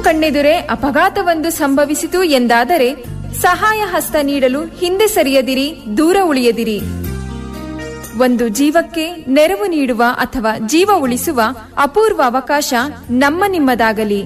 ಕಣ್ಣೆದುರೇ ಅಪಘಾತವೊಂದು ಸಂಭವಿಸಿತು ಎಂದಾದರೆ ಸಹಾಯ ಹಸ್ತ ನೀಡಲು ಹಿಂದೆ ಸರಿಯದಿರಿ ದೂರ ಉಳಿಯದಿರಿ ಒಂದು ಜೀವಕ್ಕೆ ನೆರವು ನೀಡುವ ಅಥವಾ ಜೀವ ಉಳಿಸುವ ಅಪೂರ್ವ ಅವಕಾಶ ನಮ್ಮ ನಿಮ್ಮದಾಗಲಿ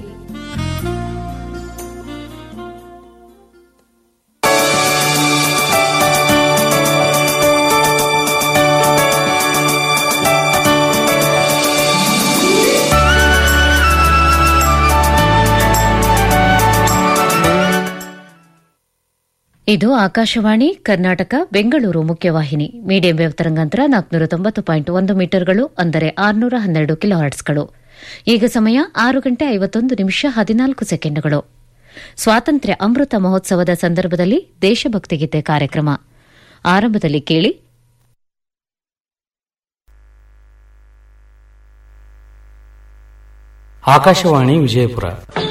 ಇದು ಆಕಾಶವಾಣಿ ಕರ್ನಾಟಕ ಬೆಂಗಳೂರು ಮುಖ್ಯವಾಹಿನಿ ಮೀಡಿಯಂ ವೇವ್ ತರಂಗಾಂತರ ನಾಲ್ಕುನೂರ ತೊಂಬತ್ತು ಪಾಯಿಂಟ್ ಒಂದು ಮೀಟರ್ಗಳು ಅಂದರೆ ಆರುನೂರ ಹನ್ನೆರಡು ಕಿಲೋ ಹರ್ಟ್ಸ್ಗಳು ಈಗ ಸಮಯ ಆರು ಗಂಟೆ ಐವತ್ತೊಂದು ನಿಮಿಷ ಹದಿನಾಲ್ಕು ಸೆಕೆಂಡ್ಗಳು ಸ್ವಾತಂತ್ರ್ಯ ಅಮೃತ ಮಹೋತ್ಸವದ ಸಂದರ್ಭದಲ್ಲಿ ದೇಶಭಕ್ತಿ ಗೀತೆ ಕಾರ್ಯಕ್ರಮ ಆರಂಭದಲ್ಲಿ ಕೇಳಿ ಆಕಾಶವಾಣಿ ವಿಜಯಪುರ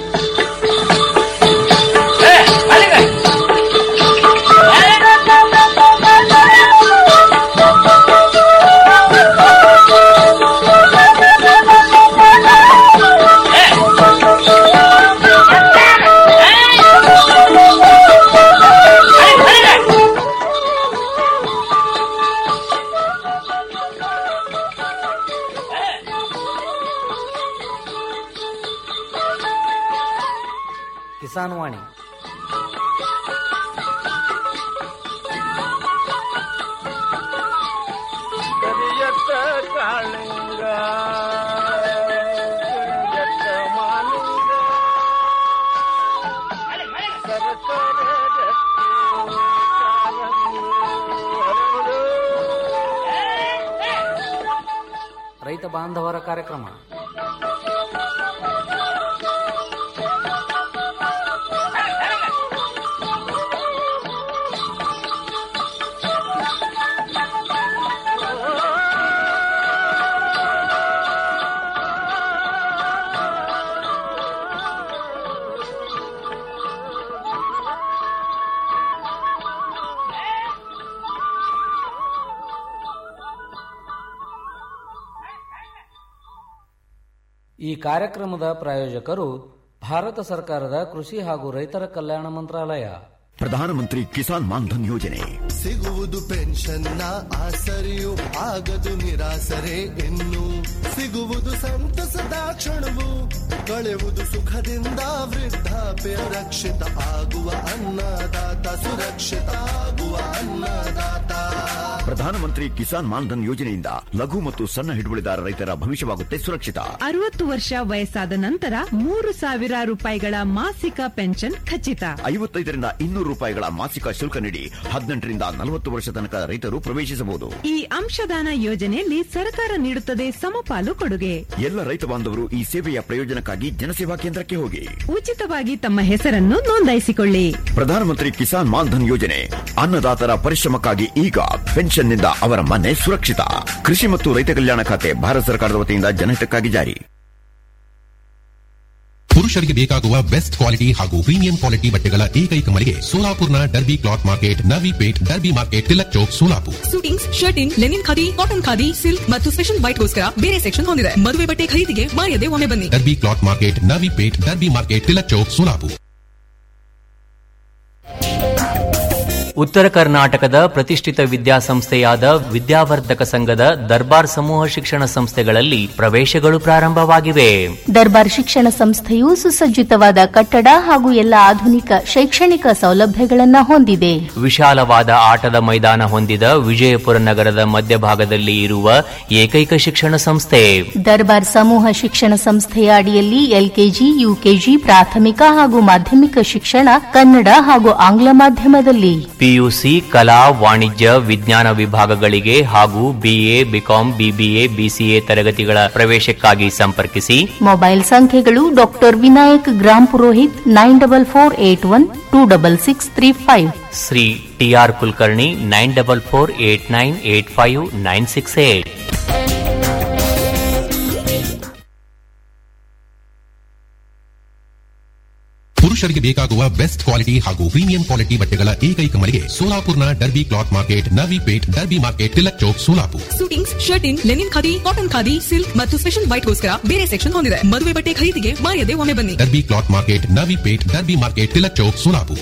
ಕಿಸಾನ್ ವಾಣಿ ಕರಿಯತ್ತ ಕಾಳಿಂಗ ಕರಿಯತ್ತ ಮಾಲಿಂಗ ಸರಸರ ರಕ್ತಿ ಕಾರಂಗಿ ಹರಡು. ರೈತ ಬಾಂಧವರ ಕಾರ್ಯಕ್ರಮ ಈ ಕಾರ್ಯಕ್ರಮದ ಪ್ರಾಯೋಜಕರು ಭಾರತ ಸರ್ಕಾರದ ಕೃಷಿ ಹಾಗೂ ರೈತರ ಕಲ್ಯಾಣ ಮಂತ್ರಾಲಯ ಪ್ರಧಾನಮಂತ್ರಿ ಕಿಸಾನ್ ಮಾನ್ಧನ್ ಯೋಜನೆ ಸಿಗುವುದು ಪೆನ್ಷನ್ನ ಆಸರೆಯು ಆಗದು ನಿರಾಸರೆ ಇನ್ನು ಸಿಗುವುದು ಸಂತಸದ ಕ್ಷಣವು ಕಳೆಯುವುದು ಸುಖದಿಂದ ವೃದ್ಧಾಪ್ಯ ರಕ್ಷಿತ ಆಗುವ ಅನ್ನದಾತ ಸುರಕ್ಷಿತ ಆಗುವ ಅನ್ನದಾತ ಪ್ರಧಾನಮಂತ್ರಿ ಕಿಸಾನ್ ಮಾನ್ಧನ್ ಯೋಜನೆಯಿಂದ ಲಘು ಮತ್ತು ಸಣ್ಣ ಹಿಡುವಳಿದಾರ ರೈತರ ಭವಿಷ್ಯವಾಗುತ್ತೆ ಸುರಕ್ಷಿತ ಅರವತ್ತು ವರ್ಷ ವಯಸ್ಸಾದ ನಂತರ ಮೂರು ಸಾವಿರ ರೂಪಾಯಿಗಳ ಮಾಸಿಕ ಪೆನ್ಷನ್ ಖಚಿತ ಐವತ್ತೈದರಿಂದ ಇನ್ನೂರು ರೂಪಾಯಿಗಳ ಮಾಸಿಕ ಶುಲ್ಕ ನೀಡಿ ಹದಿನೆಂಟರಿಂದ ನಲವತ್ತು ವರ್ಷ ತನಕ ರೈತರು ಪ್ರವೇಶಿಸಬಹುದು ಈ ಅಂಶದಾನ ಯೋಜನೆಯಲ್ಲಿ ಸರ್ಕಾರ ನೀಡುತ್ತದೆ ಸಮಪಾಲು ಕೊಡುಗೆ ಎಲ್ಲ ರೈತ ಬಾಂಧವರು ಈ ಸೇವೆಯ ಪ್ರಯೋಜನಕ್ಕಾಗಿ ಜನಸೇವಾ ಕೇಂದ್ರಕ್ಕೆ ಹೋಗಿ ಉಚಿತವಾಗಿ ತಮ್ಮ ಹೆಸರನ್ನು ನೋಂದಾಯಿಸಿಕೊಳ್ಳಿ ಪ್ರಧಾನಮಂತ್ರಿ ಕಿಸಾನ್ ಮಾನ್ಧನ್ ಯೋಜನೆ ಅನ್ನದಾತರ ಪರಿಶ್ರಮಕ್ಕಾಗಿ ಈಗ ಪೆನ್ಷನ್ನಿಂದ ಅವರ ಮನೆ ಸುರಕ್ಷಿತ ಕೃಷಿ ಮತ್ತು ರೈತ ಕಲ್ಯಾಣ ಖಾತೆ ಭಾರತ ಸರ್ಕಾರದ ವತಿಯಿಂದ ಜನಹಿತಕ್ಕಾಗಿ ಜಾರಿ ಪುರುಷರಿಗೆ ಬೇಕಾಗುವ ಬೆಸ್ಟ್ ಕ್ವಾಲಿಟಿ ಹಾಗೂ ಪ್ರೀಮಿಯಂ ಕ್ವಾಲಿಟಿ ಬಟ್ಟೆಗಳ ಏಕೈಕ ಮಳಿಗೆ ಸೋಲಾಪುರ್ನ Derby cloth market Navi Peth Derby market Tilak Chowk Solapur suitings shirting linen khadi cotton khadi silk ಮತ್ತು ಸ್ಪೆಷಲ್ ವೈಟ್ಗೋಸ್ಕರ ಬೇರೆ ಸೆಕ್ಷನ್ ಹೊಂದಿದೆ ಮದುವೆ ಬಟ್ಟೆ ಖರೀದಿಗೆ ಮಾಯದೆ ಒಮ್ಮೆ ಬನ್ನಿ Derby cloth market Navi Peth Derby market Tilak Chowk Solapur ಉತ್ತರ ಕರ್ನಾಟಕದ ಪ್ರತಿಷ್ಠಿತ ವಿದ್ಯಾಸಂಸ್ಥೆಯಾದ ವಿದ್ಯಾವರ್ಧಕ ಸಂಘದ ದರ್ಬಾರ್ ಸಮೂಹ ಶಿಕ್ಷಣ ಸಂಸ್ಥೆಗಳಲ್ಲಿ ಪ್ರವೇಶಗಳು ಪ್ರಾರಂಭವಾಗಿವೆ ದರ್ಬಾರ್ ಶಿಕ್ಷಣ ಸಂಸ್ಥೆಯು ಸುಸಜ್ಜಿತವಾದ ಕಟ್ಟಡ ಹಾಗೂ ಎಲ್ಲ ಆಧುನಿಕ ಶೈಕ್ಷಣಿಕ ಸೌಲಭ್ಯಗಳನ್ನು ಹೊಂದಿದೆ ವಿಶಾಲವಾದ ಆಟದ ಮೈದಾನ ಹೊಂದಿದ ವಿಜಯಪುರ ನಗರದ ಮಧ್ಯಭಾಗದಲ್ಲಿ ಇರುವ ಏಕೈಕ ಶಿಕ್ಷಣ ಸಂಸ್ಥೆ ದರ್ಬಾರ್ ಸಮೂಹ ಶಿಕ್ಷಣ ಸಂಸ್ಥೆಯ ಅಡಿಯಲ್ಲಿ ಎಲ್ಕೆಜಿ ಯುಕೆಜಿ ಪ್ರಾಥಮಿಕ ಹಾಗೂ ಮಾಧ್ಯಮಿಕ ಶಿಕ್ಷಣ ಕನ್ನಡ ಹಾಗೂ ಆಂಗ್ಲ ಮಾಧ್ಯಮದಲ್ಲಿ ಪಿಯುಸಿ ಕಲಾ ವಾಣಿಜ್ಯ ವಿಜ್ಞಾನ ವಿಭಾಗಗಳಿಗೆ ಹಾಗೂ ಬಿಎ ಬಿಕಾಂ ಬಿಬಿಎ ಬಿಸಿಎ ತರಗತಿಗಳ ಪ್ರವೇಶಕ್ಕಾಗಿ ಸಂಪರ್ಕಿಸಿ ಮೊಬೈಲ್ ಸಂಖ್ಯೆಗಳು doctor Vinayak Grampurohit nine double four eight one two double six three five Shri TR Kulkarni nine double four eight nine eight five nine six eight ಪುರುಷ ಪುರುಷರಿಗೆ ಬೇಕಾಗುವ ಬೆಸ್ಟ್ ಕ್ವಾಲಿಟಿ ಹಾಗೂ ಪ್ರೀಮಿಯಂ ಕ್ವಾಲಿಟಿ ಬಟ್ಟೆಗಳ ಏಕೈಕ ಮಳಿಗೆ ಸೋಲಾಪುರ್ನ Derby cloth market Navi Peth Derby market Tilak Chowk Solapur suitings shirting linen khadi cotton khadi silk ಮತ್ತು special ವೈಟ್ಗೋಸ್ಕರ ಬೇರೆ ಸೆಕ್ಷನ್ ಹೊಂದಿದೆ ಮದುವೆ ಬಟ್ಟೆ ಖರೀದಿಗೆ ಮಾಯದೆ ಒಮ್ಮೆ ಬನ್ನಿ Derby cloth market Navi Peth Derby market Tilak Chowk Solapur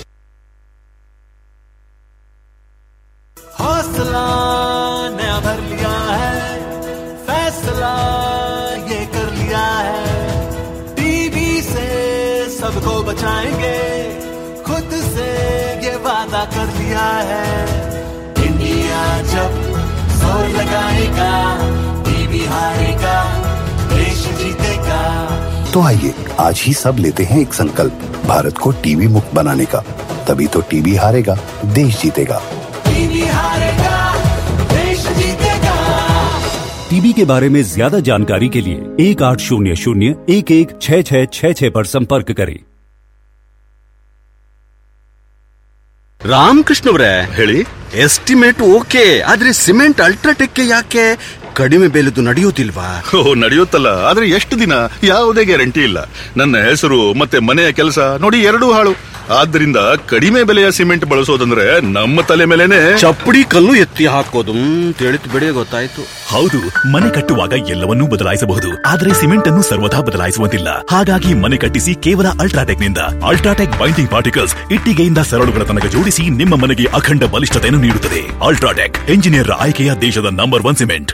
हौसला नया भर लिया है फैसला ये कर लिया है टीवी से सबको बचाएंगे खुद से ये वादा कर लिया है इंडिया जब जोर लगाएगा टीवी हारेगा देश जीतेगा तो आइए आज ही सब लेते हैं एक संकल्प भारत को टीवी मुक्त बनाने का तभी तो टीवी हारेगा देश जीतेगा टीवी हारेगा देश जीतेगा टीबी के बारे में ज्यादा जानकारी के लिए एक आठ शून्य शून्य एक एक छः छः छः छः पर संपर्क करें ರಾಮಕೃಷ್ಣವ್ರೆ ಹೇಳಿ ಎಸ್ಟಿಮೇಟ್ ಓಕೆ ಆದ್ರೆ ಸಿಮೆಂಟ್ ಅಲ್ಟ್ರಾಟೆಕ್ ಯಾಕೆ ಕಡಿಮೆ ಬೆಲೆದು ನಡೆಯುತ್ತಿಲ್ವಾ ಓ ನಡೆಯುತ್ತಲ್ಲ ಆದ್ರೆ ಎಷ್ಟು ದಿನ ಯಾವುದೇ ಗ್ಯಾರಂಟಿ ಇಲ್ಲ ನನ್ನ ಹೆಸರು ಮತ್ತೆ ಮನೆಯ ಕೆಲಸ ನೋಡಿ ಎರಡೂ ಹಾಳು ಆದ್ರಿಂದ ಕಡಿಮೆ ಬೆಲೆಯ ಸಿಮೆಂಟ್ ಬಳಸೋದಂದ್ರೆ ನಮ್ಮ ತಲೆ ಮೇಲೆನೆ ಚಪ್ಪಡಿ ಕಲ್ಲು ಎತ್ತಿ ಹಾಕೋದು ತಿಳಿತು ಬಿಡಿ ಗೊತ್ತಾಯ್ತು ಹೌದು ಮನೆ ಕಟ್ಟುವಾಗ ಎಲ್ಲವನ್ನೂ ಬದಲಾಯಿಸಬಹುದು ಆದರೆ ಸಿಮೆಂಟ್ ಅನ್ನು ಸರ್ವದಾ ಬದಲಾಯಿಸುವಂತಿಲ್ಲ ಹಾಗಾಗಿ ಮನೆ ಕಟ್ಟಿಸಿ ಕೇವಲ ಅಲ್ಟ್ರಾಟೆಕ್ ನಿಂದ ಅಲ್ಟ್ರಾಟೆಕ್ ಬೈಂಡಿಂಗ್ ಪಾರ್ಟಿಕಲ್ಸ್ ಇಟ್ಟಿಗೆಯಿಂದ ಸರಳುಗಳ ತನಕ ಜೋಡಿಸಿ ನಿಮ್ಮ ಮನೆಗೆ ಅಖಂಡ ಬಲಿಷ್ಠತೆಯನ್ನು ನೀಡುತ್ತದೆ ಅಲ್ಟ್ರಾಟೆಕ್ ಎಂಜಿನಿಯರ್ ಆಯ್ಕೆಯ ದೇಶದ ನಂಬರ್ ಒನ್ ಸಿಮೆಂಟ್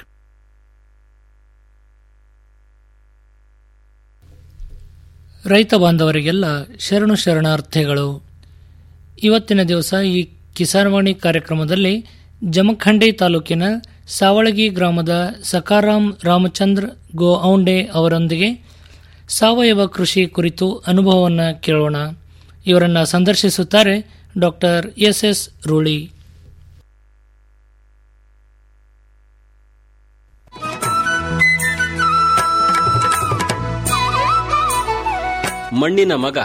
ರೈತ ಬಾಂಧವರಿಗೆಲ್ಲ ಶರಣು ಶರಣಾರ್ಥಿಗಳು ಇವತ್ತಿನ ದಿವಸ ಈ ಕಿಸಾನ್ವಾಣಿ ಕಾರ್ಯಕ್ರಮದಲ್ಲಿ ಜಮಖಂಡಿ ತಾಲೂಕಿನ ಸಾವಳಗಿ ಗ್ರಾಮದ ಸಕಾರಾಮ್ ರಾಮಚಂದ್ರ ಗೋ ಔಂಡೆ ಅವರೊಂದಿಗೆ ಸಾವಯವ ಕೃಷಿ ಕುರಿತು ಅನುಭವವನ್ನು ಕೇಳೋಣ ಇವರನ್ನು ಸಂದರ್ಶಿಸುತ್ತಾರೆ ಡಾಕ್ಟರ್ ಎಸ್ ಎಸ್ ರೂಳಿ ಮಣ್ಣಿನ ಮಗ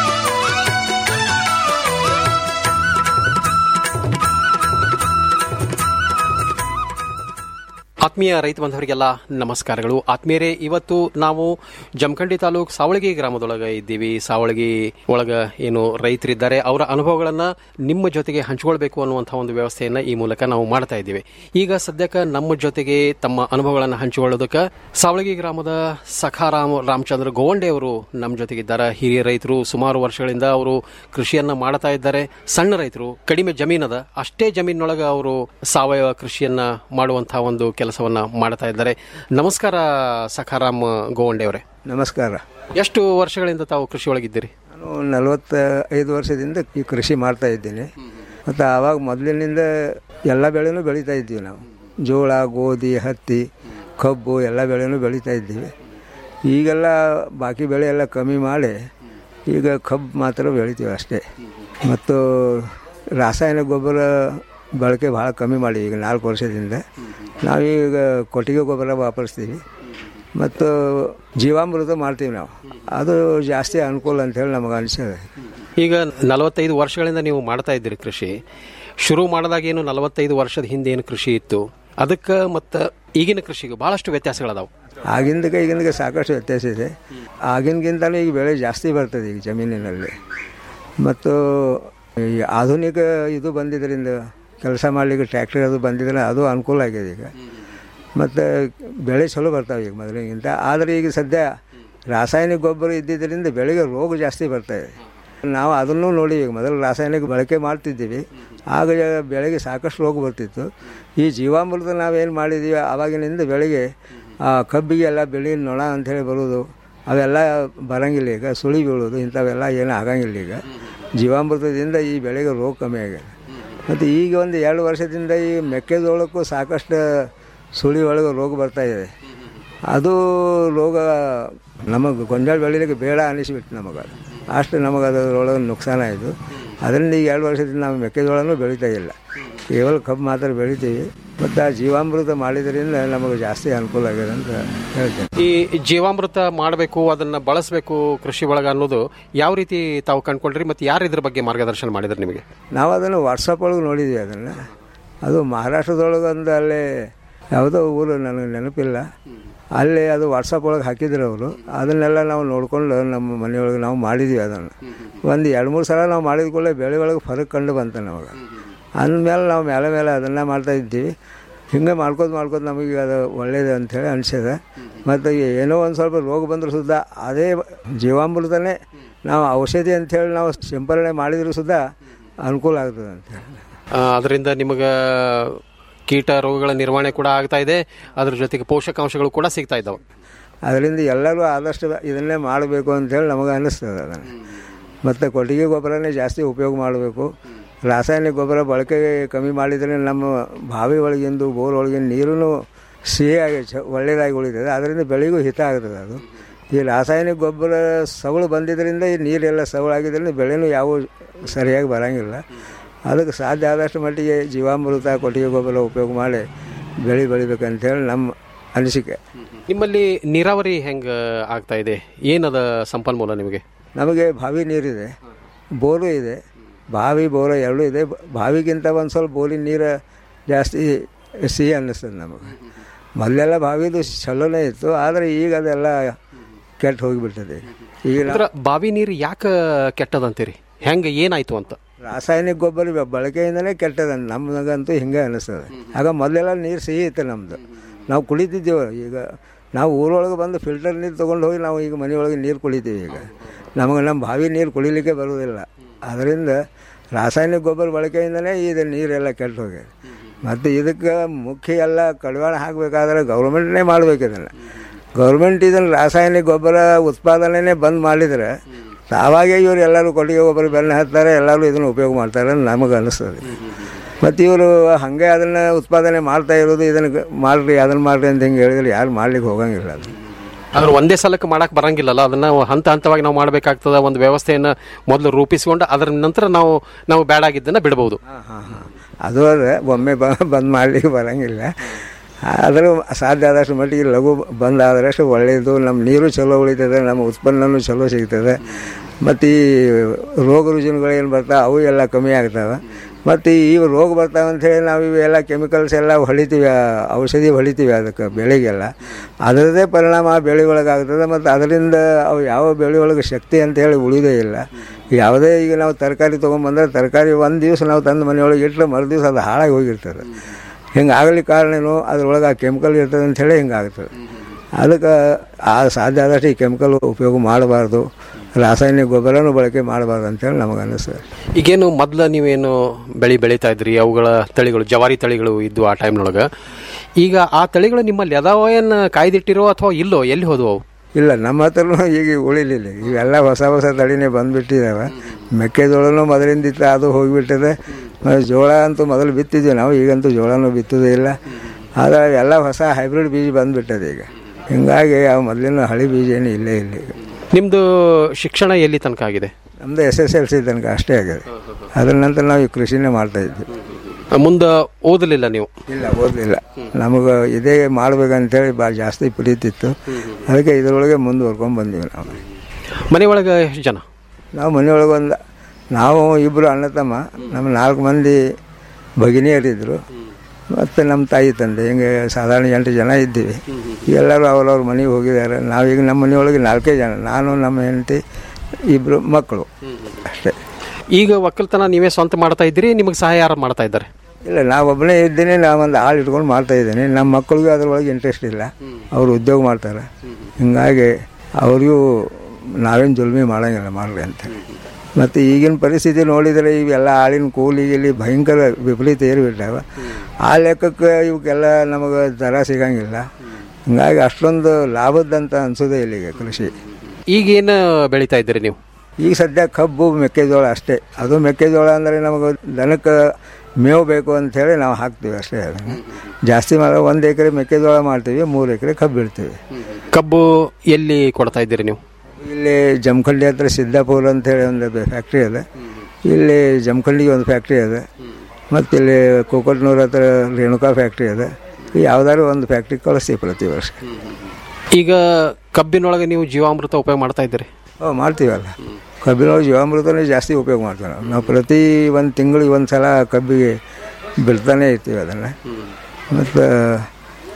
ಆತ್ಮೀಯ ರೈತ ಬಾಂಧವರಿಗೆಲ್ಲ ನಮಸ್ಕಾರಗಳು ಆತ್ಮೀಯರೇ ಇವತ್ತು ನಾವು ಜಮಖಂಡಿ ತಾಲೂಕ್ ಸಾವಳಗಿ ಗ್ರಾಮದೊಳಗೆ ಇದ್ದೀವಿ ಸಾವಳಗಿ ಒಳಗ ಏನು ರೈತರಿದ್ದಾರೆ ಅವರ ಅನುಭವಗಳನ್ನ ನಿಮ್ಮ ಜೊತೆಗೆ ಹಂಚಿಕೊಳ್ಬೇಕು ಅನ್ನುವಂತಹ ಒಂದು ವ್ಯವಸ್ಥೆಯನ್ನ ಈ ಮೂಲಕ ನಾವು ಮಾಡ್ತಾ ಇದ್ದೀವಿ ಈಗ ಸದ್ಯಕ್ಕೆ ನಮ್ಮ ಜೊತೆಗೆ ತಮ್ಮ ಅನುಭವಗಳನ್ನು ಹಂಚಿಕೊಳ್ಳೋದಕ್ಕೆ ಸಾವಳಗಿ ಗ್ರಾಮದ ಸಖಾರಾಮ್ ರಾಮಚಂದ್ರ ಗೋವಂಡೆ ಅವರು ನಮ್ಮ ಜೊತೆಗಿದ್ದಾರೆ ಹಿರಿಯ ರೈತರು ಸುಮಾರು ವರ್ಷಗಳಿಂದ ಅವರು ಕೃಷಿಯನ್ನ ಮಾಡ್ತಾ ಇದ್ದಾರೆ ಸಣ್ಣ ರೈತರು ಕಡಿಮೆ ಜಮೀನದ ಅಷ್ಟೇ ಜಮೀನೊಳಗೆ ಅವರು ಸಾವಯವ ಕೃಷಿಯನ್ನ ಮಾಡುವಂತಹ ಒಂದು ಕೆಲಸವನ್ನ ಮಾಡ್ತಾ ಇದ್ದಾರೆ ನಮಸ್ಕಾರ ಸಖಾರಾಮ್ ಗೋವಂಡೆ ಅವರೇ ನಮಸ್ಕಾರ ಎಷ್ಟು ವರ್ಷಗಳಿಂದ ತಾವು ಕೃಷಿ ಒಳಗಿದ್ದೀರಿ ನಾನು ನಲವತ್ತ ಐದು ವರ್ಷದಿಂದ ಈ ಕೃಷಿ ಮಾಡ್ತಾ ಇದ್ದೀನಿ ಮತ್ತು ಆವಾಗ ಮೊದಲಿನಿಂದ ಎಲ್ಲ ಬೆಳೆನೂ ಬೆಳೀತಾ ಇದ್ದೀವಿ ನಾವು ಜೋಳ ಗೋಧಿ ಹತ್ತಿ ಕಬ್ಬು ಎಲ್ಲ ಬೆಳೆನೂ ಬೆಳೀತಾ ಇದ್ದೀವಿ ಈಗೆಲ್ಲ ಬಾಕಿ ಬೆಳೆ ಎಲ್ಲ ಕಮ್ಮಿ ಮಾಡಿ ಈಗ ಕಬ್ಬು ಮಾತ್ರ ಬೆಳಿತೀವಿ ಅಷ್ಟೇ ಮತ್ತು ರಾಸಾಯನಿಕ ಗೊಬ್ಬರ ಬಳಕೆ ಭಾಳ ಕಮ್ಮಿ ಮಾಡಿ ಈಗ ನಾಲ್ಕು ವರ್ಷದಿಂದ ನಾವೀಗ ಕೊಟ್ಟಿಗೆ ಗೊಬ್ಬರ ವಾಪರಿಸ್ತೀವಿ ಮತ್ತು ಜೀವಾಮೃತ ಮಾಡ್ತೀವಿ ನಾವು ಅದು ಜಾಸ್ತಿ ಅನುಕೂಲ ಅಂತೇಳಿ ನಮಗೆ ಅನಿಸ್ತದೆ ಈಗ ನಲವತ್ತೈದು ವರ್ಷಗಳಿಂದ ನೀವು ಮಾಡ್ತಾ ಇದ್ದೀರಿ ಕೃಷಿ ಶುರು ಮಾಡಿದಾಗ ಏನು ನಲವತ್ತೈದು ವರ್ಷದ ಹಿಂದೆ ಏನು ಕೃಷಿ ಇತ್ತು ಅದಕ್ಕೆ ಮತ್ತು ಈಗಿನ ಕೃಷಿಗೆ ಬಹಳಷ್ಟು ವ್ಯತ್ಯಾಸಗಳದಾವು ಆಗಿಂದಕ್ಕೆ ಈಗಿನಕ್ಕೆ ಸಾಕಷ್ಟು ವ್ಯತ್ಯಾಸ ಇದೆ ಆಗಿನಗಿಂತಲೂ ಈಗ ಬೆಳೆ ಜಾಸ್ತಿ ಬರ್ತದೆ ಈಗ ಜಮೀನಿನಲ್ಲಿ ಮತ್ತು ಈ ಆಧುನಿಕ ಇದು ಬಂದಿದ್ದರಿಂದ ಕೆಲಸ ಮಾಡಲಿಕ್ಕೆ ಟ್ರ್ಯಾಕ್ಟರ್ ಅದು ಬಂದಿದ್ರೆ ಅದು ಅನುಕೂಲ ಆಗಿದೆ ಈಗ ಮತ್ತು ಬೆಳೆ ಚಲೋ ಬರ್ತಾವೆ ಈಗ ಮೊದಲಿಗಿಂತ ಆದರೆ ಈಗ ಸದ್ಯ ರಾಸಾಯನಿಕ ಗೊಬ್ಬರ ಇದ್ದಿದ್ದರಿಂದ ಬೆಳೆಗೆ ರೋಗ ಜಾಸ್ತಿ ಬರ್ತಾಯಿದೆ ನಾವು ಅದನ್ನು ನೋಡಿ ಈಗ ಮೊದಲು ರಾಸಾಯನಿಕ ಬಳಕೆ ಮಾಡ್ತಿದ್ದೀವಿ ಆಗ ಬೆಳೆಗೆ ಸಾಕಷ್ಟು ರೋಗ ಬರ್ತಿತ್ತು ಈ ಜೀವಾಮೃತ ನಾವೇನು ಮಾಡಿದ್ದೀವಿ ಆವಾಗಿನಿಂದ ಬೆಳೆಗೆ ಆ ಕಬ್ಬಿಗೆ ಎಲ್ಲ ಬೆಳೆ ನೊಣ ಅಂಥೇಳಿ ಬರೋದು ಅವೆಲ್ಲ ಬರೋಂಗಿಲ್ಲ ಈಗ ಸುಳಿ ಬೀಳೋದು ಇಂಥವೆಲ್ಲ ಏನೂ ಆಗಂಗಿಲ್ಲ ಈಗ ಜೀವಾಮೃತದಿಂದ ಈ ಬೆಳೆಗೆ ರೋಗ ಕಮ್ಮಿ ಆಗಿದೆ ಮತ್ತು ಈಗ ಒಂದು ಎರಡು ವರ್ಷದಿಂದ ಈ ಮೆಕ್ಕೆಜೋಳಕ್ಕೂ ಸಾಕಷ್ಟು ಸುಳಿ ಒಳಗೆ ರೋಗ ಬರ್ತಾ ಇದೆ ಅದು ರೋಗ ನಮಗೆ ಗೊಂಜಾಳ ಬೆಳಿಲಿಕ್ಕೆ ಬೇಡ ಅನ್ನಿಸ್ಬಿಟ್ಟು ನಮಗೆ ಅದು ಅಷ್ಟು ನಮಗೆ ಅದರೊಳಗೆ ನುಕ್ಸಾನ ಆಯಿತು ಅದರಿಂದ ಈಗ ಎರಡು ವರ್ಷದಿಂದ ನಾವು ಮೆಕ್ಕೆಜೋಳನೂ ಬೆಳೀತಾ ಇಲ್ಲ ಕೇವಲ ಕಬ್ಬು ಮಾತ್ರ ಬೆಳಿತೀವಿ ಮತ್ತು ಆ ಜೀವಾಮೃತ ಮಾಡಿದ್ರಿಂದ ನಮಗೆ ಜಾಸ್ತಿ ಅನುಕೂಲ ಆಗಿದೆ ಅಂತ ಹೇಳ್ತೇನೆ ಈ ಜೀವಾಮೃತ ಮಾಡಬೇಕು ಅದನ್ನ ಬಳಸಬೇಕು ಕೃಷಿ ಒಳಗ ಅನ್ನೋದು ಯಾವ ರೀತಿ ತಾವು ಕಂಡ್ಕೊಂಡ್ರಿ ಮತ್ತು ಯಾರು ಇದ್ರ ಬಗ್ಗೆ ಮಾರ್ಗದರ್ಶನ ಮಾಡಿದ್ರು ನಿಮಗೆ ನಾವು ಅದನ್ನು ವಾಟ್ಸಪ್ ಒಳಗೆ ನೋಡಿದ್ವಿ ಅದನ್ನು ಅದು ಮಹಾರಾಷ್ಟ್ರದೊಳಗೆ ಒಂದು ಅಲ್ಲೇ ಯಾವುದೋ ಊರು ನನಗೆ ನೆನಪಿಲ್ಲ ಅಲ್ಲಿ ಅದು ವಾಟ್ಸಪ್ ಒಳಗೆ ಹಾಕಿದ್ರು ಅವರು ಅದನ್ನೆಲ್ಲ ನಾವು ನೋಡ್ಕೊಂಡು ನಮ್ಮ ಮನೆಯೊಳಗೆ ನಾವು ಮಾಡಿದ್ವಿ ಅದನ್ನು ಒಂದು ಎರಡು ಮೂರು ಸಲ ನಾವು ಮಾಡಿದ ಕೂಡಲೇ ಬೆಳೆ ಒಳಗೆ ಫರಕ್ ಕಂಡು ಬಂತು ನಮಗೆ ಅಂದಮೇಲೆ ನಾವು ಮೇಲೆ ಮೇಲೆ ಅದನ್ನು ಮಾಡ್ತಾ ಇದ್ದೀವಿ ಹಿಂಗೆ ಮಾಡ್ಕೋತ ಮಾಡ್ಕೋತ ನಮಗೆ ಅದು ಒಳ್ಳೇದು ಅಂಥೇಳಿ ಅನಿಸಿದೆ ಮತ್ತು ಏನೋ ಒಂದು ಸ್ವಲ್ಪ ರೋಗ ಬಂದರೂ ಸುದ್ದ ಅದೇ ಜೀವಾಮೃತನೇ ನಾವು ಔಷಧಿ ಅಂಥೇಳಿ ನಾವು ಸಿಂಪರಣೆ ಮಾಡಿದರೂ ಸುದ್ದ ಅನುಕೂಲ ಆಗ್ತದೆ ಅಂತೇಳಿ ಆ, ಅದರಿಂದ ನಿಮಗೆ ಕೀಟ ರೋಗಗಳ ನಿರ್ವಹಣೆ ಕೂಡ ಆಗ್ತಾ ಇದೆ ಅದ್ರ ಜೊತೆಗೆ ಪೋಷಕಾಂಶಗಳು ಕೂಡ ಸಿಗ್ತಾ ಇದ್ದಾವೆ ಅದರಿಂದ ಎಲ್ಲರೂ ಆದಷ್ಟು ಇದನ್ನೇ ಮಾಡಬೇಕು ಅಂತೇಳಿ ನಮಗೆ ಅನ್ನಿಸ್ತದೆ ಅದನ್ನು ಮತ್ತು ಕೊಟ್ಟಿಗೆ ಗೊಬ್ಬರನೇ ಜಾಸ್ತಿ ಉಪಯೋಗ ಮಾಡಬೇಕು ರಾಸಾಯನಿಕ ಗೊಬ್ಬರ ಬಳಕೆ ಕಮ್ಮಿ ಮಾಡಿದರೆ ನಮ್ಮ ಬಾವಿ ಒಳಗಿಂದು ಬೋರ್ ಒಳಗಿನ ನೀರೂ ಸಿಹಿಯಾಗಿ ಚ ಒಳ್ಳೆಯದಾಗಿ ಉಳಿತದೆ ಅದರಿಂದ ಬೆಳೆಗೂ ಹಿತ ಆಗ್ತದೆ ಅದು ಈ ರಾಸಾಯನಿಕ ಗೊಬ್ಬರ ಸವಳು ಬಂದಿದ್ದರಿಂದ ಈ ನೀರೆಲ್ಲ ಸವಳಾಗಿದ್ದರಿಂದ ಬೆಳೆನೂ ಯಾವ ಸರಿಯಾಗಿ ಬರೋಂಗಿಲ್ಲ ಅದಕ್ಕೆ ಸಾಧ್ಯ ಆದಷ್ಟು ಮಟ್ಟಿಗೆ ಜೀವಾಮೃತ ಕೊಟ್ಟಿಗೆ ಗೊಬ್ಬರ ಉಪಯೋಗ ಮಾಡಿ ಬೆಳೆ ಬೆಳಿಬೇಕಂತೇಳಿ ನಮ್ಮ ಅನಿಸಿಕೆ ನಿಮ್ಮಲ್ಲಿ ನೀರಾವರಿ ಹೆಂಗೆ ಆಗ್ತಾ ಇದೆ ಏನದ ಸಂಪನ್ಮೂಲ ನಿಮಗೆ ನಮಗೆ ಬಾವಿ ನೀರಿದೆ ಬೋರು ಇದೆ ಬಾವಿ ಬೋರು ಎರಡೂ ಇದೆ ಬ- ಬಾವಿಗಿಂತ ಒಂದು ಸ್ವಲ್ಪ ಬೋರಿನ ನೀರು ಜಾಸ್ತಿ ಸಿಹಿ ಅನ್ನಿಸ್ತದೆ ನಮಗೆ ಮೊದಲೆಲ್ಲ ಬಾವಿದು ಚಲೋನೇ ಇತ್ತು ಆದರೆ ಈಗ ಅದೆಲ್ಲ ಕೆಟ್ಟು ಹೋಗಿಬಿಡ್ತದೆ ಈಗ ನಾವು- ಅಂದ್ರ ಬಾವಿ ನೀರು ಯಾಕೆ ಕೆಟ್ಟದಂತೀರಿ ಹೆಂಗೆ ಏನಾಯ್ತು ಅಂತ ರಾಸಾಯನಿಕ ಗೊಬ್ಬರ ಬ- ಬಳಕೆಯಿಂದನೇ ಕೆಟ್ಟದ ನಮಗಂತೂ ಹಿಂಗೆ ಅನ್ನಿಸ್ತದೆ ಆಗ ಮೊದಲೆಲ್ಲ ನೀರು ಸಿಹಿ ಇತ್ತು ನಮ್ಮದು ನಾವು ಕುಡಿತಿದ್ದೇವೆ ಈಗ ನಾವು ಊರೊಳಗೆ ಬಂದು ಫಿಲ್ಟರ್ ನೀರು ತೊಗೊಂಡು ಹೋಗಿ ನಾವು ಈಗ ಮನೆಯೊಳಗೆ ನೀರು ಕುಡಿತೀವಿ ಈಗ ನಮಗೆ ನಮ್ಮ ಬಾವಿ ನೀರು ಕುಡಿಲಿಕ್ಕೆ ಬರೋದಿಲ್ಲ ಅದರಿಂದ ರಾಸಾಯನಿಕ ಗೊಬ್ಬರ ಬಳಕೆಯಿಂದನೇ ಇದು ನೀರೆಲ್ಲ ಕೆಟ್ಟು ಹೋಗಿದೆ ಮತ್ತು ಇದಕ್ಕೆ ಮುಖ್ಯ ಎಲ್ಲ ಕಡಿವಾಣ ಹಾಕಬೇಕಾದ್ರೆ ಗೌರ್ಮೆಂಟ್ನೇ ಮಾಡ್ಬೇಕು ಇದನ್ನು ಗೌರ್ಮೆಂಟ್ ಇದನ್ನು ರಾಸಾಯನಿಕ ಗೊಬ್ಬರ ಉತ್ಪಾದನೆನೇ ಬಂದ್ ಮಾಡಿದರೆ ತಾವಾಗೇ ಇವರು ಎಲ್ಲರೂ ಕೊಟ್ಟಿಗೆ ಗೊಬ್ಬರ ಬೆನ್ನ ಹತ್ತಾರೆ ಎಲ್ಲರೂ ಇದನ್ನು ಉಪಯೋಗ ಮಾಡ್ತಾರೆ ಅಂತ ನಮಗೆ ಅನ್ನಿಸ್ತದೆ ಮತ್ತು ಇವರು ಹಾಗೆ ಅದನ್ನು ಉತ್ಪಾದನೆ ಮಾಡ್ತಾ ಇರೋದು ಇದನ್ನು ಗ- ಮಾಡ್ರಿ ಅದನ್ನು ಮಾಡ್ರಿ ಅಂತ ಹಿಂಗೆ ಹೇಳಿದ್ರೆ ಯಾರು ಮಾಡ್ಲಿಕ್ಕೆ ಹೋಗಂಗಿಲ್ಲ ಅದು ಆದ್ರೆ ಒಂದೇ ಸಲಕ್ಕೆ ಮಾಡಕ್ ಬರಂಗಿಲ್ಲಲ್ಲ ಅದನ್ನ ಹಂತ ಹಂತವಾಗಿ ನಾವು ಮಾಡಬೇಕಾಗ್ತದ ಒಂದು ವ್ಯವಸ್ಥೆಯನ್ನು ಮೊದಲು ರೂಪಿಸಿಕೊಂಡು ಅದರ ನಂತರ ನಾವು ನಾವು ಬೇಡಾಗಿದ್ದನ್ನ ಬಿಡಬಹುದು ಅದು ಅದೇ ಒಮ್ಮೆ ಬ ಬಂದ್ ಮಾಡಲಿಕ್ಕೆ ಬರೋಂಗಿಲ್ಲ ಆದರೂ ಸಾಧ್ಯ ಆದಷ್ಟು ಮಟ್ಟಿಗೆ ಲಘು ಬಂದ್ ಆದರಷ್ಟು ಒಳ್ಳೆಯದು ನಮ್ಮ ನೀರು ಚಲೋ ಉಳಿತದೆ ನಮ್ಮ ಉತ್ಪನ್ನನೂ ಚಲೋ ಸಿಗ್ತದೆ ಮತ್ತು ಈ ರೋಗ ರುಜಿನಗಳು ಏನು ಬರ್ತಾವೆ ಅವು ಎಲ್ಲ ಕಮ್ಮಿ ಆಗ್ತವೆ ಮತ್ತು ಈ ರೋಗ ಬರ್ತಾವೆ ಅಂಥೇಳಿ ನಾವು ಇವೆಲ್ಲ ಕೆಮಿಕಲ್ಸ್ ಎಲ್ಲ ಹೊಳಿತೀವಿ ಆ ಔಷಧಿ ಹೊಳಿತೀವಿ ಅದಕ್ಕೆ ಬೆಳೆಗೆಲ್ಲ ಅದರದ್ದೇ ಪರಿಣಾಮ ಆ ಬೆಳೆ ಒಳಗಾಗ್ತದೆ ಮತ್ತು ಅದರಿಂದ ಅವು ಯಾವ ಬೆಳೆ ಒಳಗೆ ಶಕ್ತಿ ಅಂತ ಹೇಳಿ ಉಳಿದೇ ಇಲ್ಲ ಯಾವುದೇ ಈಗ ನಾವು ತರಕಾರಿ ತೊಗೊಂಬಂದ್ರೆ ತರಕಾರಿ ಒಂದು ದಿವಸ ನಾವು ತಂದು ಮನೆಯೊಳಗೆ ಇಟ್ಟರೆ ಮರು ದಿವಸ ಅದು ಹಾಳಾಗಿ ಹೋಗಿರ್ತದೆ ಹಿಂಗೆ ಆಗಲಿಕ್ಕೆ ಕಾರಣನೂ ಅದ್ರೊಳಗೆ ಆ ಕೆಮಿಕಲ್ ಇರ್ತದೆ ಅಂಥೇಳಿ ಹಿಂಗೆ ಆಗ್ತದೆ ಅದಕ್ಕೆ ಆ ಸಾಧ್ಯ ಆದಷ್ಟು ಈ ಕೆಮಿಕಲ್ ಉಪಯೋಗ ಮಾಡಬಾರ್ದು ರಾಸಾಯನಿಕ ಗೊಬ್ಬರನೂ ಬಳಕೆ ಮಾಡಬಾರ್ದು ಅಂತೇಳಿ ನಮಗೆ ಅನ್ನಿಸ್ತದೆ ಈಗೇನು ಮೊದಲ ನೀವೇನು ಬೆಳೆ ಬೆಳೀತಾ ಇದ್ರಿ ಅವುಗಳ ತಳಿಗಳು ಜವಾರಿ ತಳಿಗಳು ಇದ್ದು ಆ ಟೈಮ್ನೊಳಗೆ ಈಗ ಆ ತಳಿಗಳು ನಿಮ್ಮಲ್ಲಿ ಅದಾವ ಏನು ಕಾಯ್ದಿಟ್ಟಿರೋ ಅಥವಾ ಇಲ್ಲೋ ಎಲ್ಲಿ ಹೋದವು ಅವು ಇಲ್ಲ ನಮ್ಮ ಹತ್ರನೂ ಈಗ ಉಳಿಲಿಲ್ಲ ಇವೆಲ್ಲ ಹೊಸ ಹೊಸ ತಳಿನೇ ಬಂದುಬಿಟ್ಟಿದ್ದಾವೆ ಮೆಕ್ಕೆಜೋಳನೂ ಮೊದಲಿಂದ ಇತ್ತು ಅದು ಹೋಗಿಬಿಟ್ಟಿದೆ ಮತ್ತು ಜೋಳ ಅಂತೂ ಮೊದಲು ಬಿತ್ತಿದ್ವಿ ನಾವು ಈಗಂತೂ ಜೋಳನೂ ಬಿತ್ತೋದೇ ಇಲ್ಲ ಆದರೆ ಎಲ್ಲ ಹೊಸ ಹೈಬ್ರಿಡ್ ಬೀಜ ಬಂದುಬಿಟ್ಟದೆ ಈಗ ಹಿಂಗಾಗಿ ಆ ಮೊದಲಿನ ಹಳಿ ಬೀಜ ಏನು ಇಲ್ಲೇ ಇಲ್ಲ ಈಗ ನಿಮ್ಮದು ಶಿಕ್ಷಣ ಎಲ್ಲಿ ತನಕ ಆಗಿದೆ ನಮ್ಮದು ಎಸ್ ಎಸ್ ಎಲ್ ಸಿ ತನಕ ಅಷ್ಟೇ ಆಗಿದೆ ಅದರ ನಂತರ ನಾವು ಈ ಕೃಷಿನೇ ಮಾಡ್ತಾ ಇದ್ವಿ ಮುಂದೆ ಓದಲಿಲ್ಲ ನೀವು ಇಲ್ಲ ಓದಲಿಲ್ಲ ನಮಗೆ ಇದೇ ಮಾಡ್ಬೇಕಂತೇಳಿ ಭಾಳ ಜಾಸ್ತಿ ಪ್ರೀತಿತ್ತು ಅದಕ್ಕೆ ಇದರೊಳಗೆ ಮುಂದುವರ್ಕೊಂಡು ಬಂದೀವಿ ನಾವು ಮನೆಯೊಳಗೆ ಎಷ್ಟು ಜನ ನಾವು ಮನೆಯೊಳಗೆ ಒಂದು ನಾವು ಇಬ್ಬರು ಅಣ್ಣ ತಮ್ಮ ನಮ್ಮ ನಾಲ್ಕು ಮಂದಿ ಭಗಿನಿಯರಿದ್ದರು ಮತ್ತು ನಮ್ಮ ತಾಯಿ ತಂದೆ ಹಿಂಗೆ ಸಾಧಾರಣ ಎಂಟು ಜನ ಇದ್ದೀವಿ ಎಲ್ಲರೂ ಅವ್ರವ್ರ ಮನೆಗೆ ಹೋಗಿದ್ದಾರೆ ನಾವೀಗ ನಮ್ಮ ಮನೆಯೊಳಗೆ ನಾಲ್ಕೇ ಜನ ನಾನು ನಮ್ಮ ಹೆಂಡತಿ ಇಬ್ಬರು ಮಕ್ಕಳು ಅಷ್ಟೇ ಈಗ ಒಕ್ಕಲ್ತನ ನೀವೇ ಸ್ವಂತ ಮಾಡ್ತಾ ಇದ್ದೀರಿ ನಿಮಗೆ ಸಹಾಯ ಯಾರು ಮಾಡ್ತಾ ಇದ್ದಾರೆ ಇಲ್ಲ ನಾವೊಬ್ಬನೇ ಇದ್ದೀನಿ ನಾವೊಂದು ಆಳು ಇಟ್ಕೊಂಡು ಮಾಡ್ತಾ ಇದ್ದೀನಿ ನಮ್ಮ ಮಕ್ಕಳಿಗೂ ಅದ್ರೊಳಗೆ ಇಂಟ್ರೆಸ್ಟ್ ಇಲ್ಲ ಅವರು ಉದ್ಯೋಗ ಮಾಡ್ತಾರೆ ಹಿಂಗಾಗಿ ಅವ್ರಿಗೂ ನಾವೇನು ಜುಲ್ಮಿ ಮಾಡೋಂಗಿಲ್ಲ ಮಾಡ್ರಿ ಅಂತ ಮತ್ತು ಈಗಿನ ಪರಿಸ್ಥಿತಿ ನೋಡಿದರೆ ಇವೆಲ್ಲ ಆಳಿನ ಕೂಲಿ ಇಲ್ಲಿ ಭಯಂಕರ ವಿಪರೀತ ಏರಿಬಿಟ್ಟಾವ ಆ ಲೆಕ್ಕಕ್ಕೆ ಇವಕ್ಕೆಲ್ಲ ನಮಗೆ ದರ ಸಿಗಂಗಿಲ್ಲ ಹಿಂಗಾಗಿ ಅಷ್ಟೊಂದು ಲಾಭದ್ದಂತ ಅನ್ಸೋದೇ ಇಲ್ಲಿಗೆ ಕೃಷಿ ಈಗೇನು ಬೆಳೀತಾ ಇದ್ದೀರಿ ನೀವು ಈಗ ಸದ್ಯ ಕಬ್ಬು ಮೆಕ್ಕೆಜೋಳ ಅಷ್ಟೇ ಅದು ಮೆಕ್ಕೆಜೋಳ ಅಂದರೆ ನಮಗೆ ದನಕ್ಕೆ ಮೇವು ಬೇಕು ಅಂಥೇಳಿ ನಾವು ಹಾಕ್ತೀವಿ ಅಷ್ಟೇ ಅದನ್ನು ಜಾಸ್ತಿ ಮಾಡೋ ಒಂದು ಎಕರೆ ಮೆಕ್ಕೆಜೋಳ ಮಾಡ್ತೀವಿ ಮೂರು ಎಕರೆ ಕಬ್ಬು ಬಿಡ್ತೀವಿ ಕಬ್ಬು ಎಲ್ಲಿ ಕೊಡ್ತಾ ಇದ್ದೀರಿ ನೀವು ಇಲ್ಲಿ ಜಮಖಂಡಿ ಹತ್ರ ಸಿದ್ದಾಪುರ ಅಂತೇಳಿ ಒಂದು ಫ್ಯಾಕ್ಟ್ರಿ ಅದ ಇಲ್ಲಿ ಜಮಖಂಡಿಗೆ ಒಂದು ಫ್ಯಾಕ್ಟ್ರಿ ಅದ ಮತ್ತು ಇಲ್ಲಿ ಕೋಕಟ್ನೂರ್ ಹತ್ರ ರೇಣುಕಾ ಫ್ಯಾಕ್ಟ್ರಿ ಅದ ಯಾವ್ದಾದ್ರು ಒಂದು ಫ್ಯಾಕ್ಟ್ರಿ ಕಳಿಸ್ತೀವಿ ಪ್ರತಿ ವರ್ಷ ಈಗ ಕಬ್ಬಿನೊಳಗೆ ನೀವು ಜೀವಾಮೃತ ಉಪಯೋಗ ಮಾಡ್ತಾ ಇದ್ದೀರಿ ಓ ಮಾಡ್ತೀವಲ್ಲ ಕಬ್ಬಿನೊಳಗೆ ಜೀವಾಮೃತನೇ ಜಾಸ್ತಿ ಉಪಯೋಗ ಮಾಡ್ತೀವಿ ನಾವು ನಾವು ಪ್ರತಿ ಒಂದು ತಿಂಗಳಿಗೆ ಒಂದು ಸಲ ಕಬ್ಬಿಗೆ ಬಿಡ್ತಾನೆ ಇರ್ತೀವಿ ಅದನ್ನು ಮತ್ತು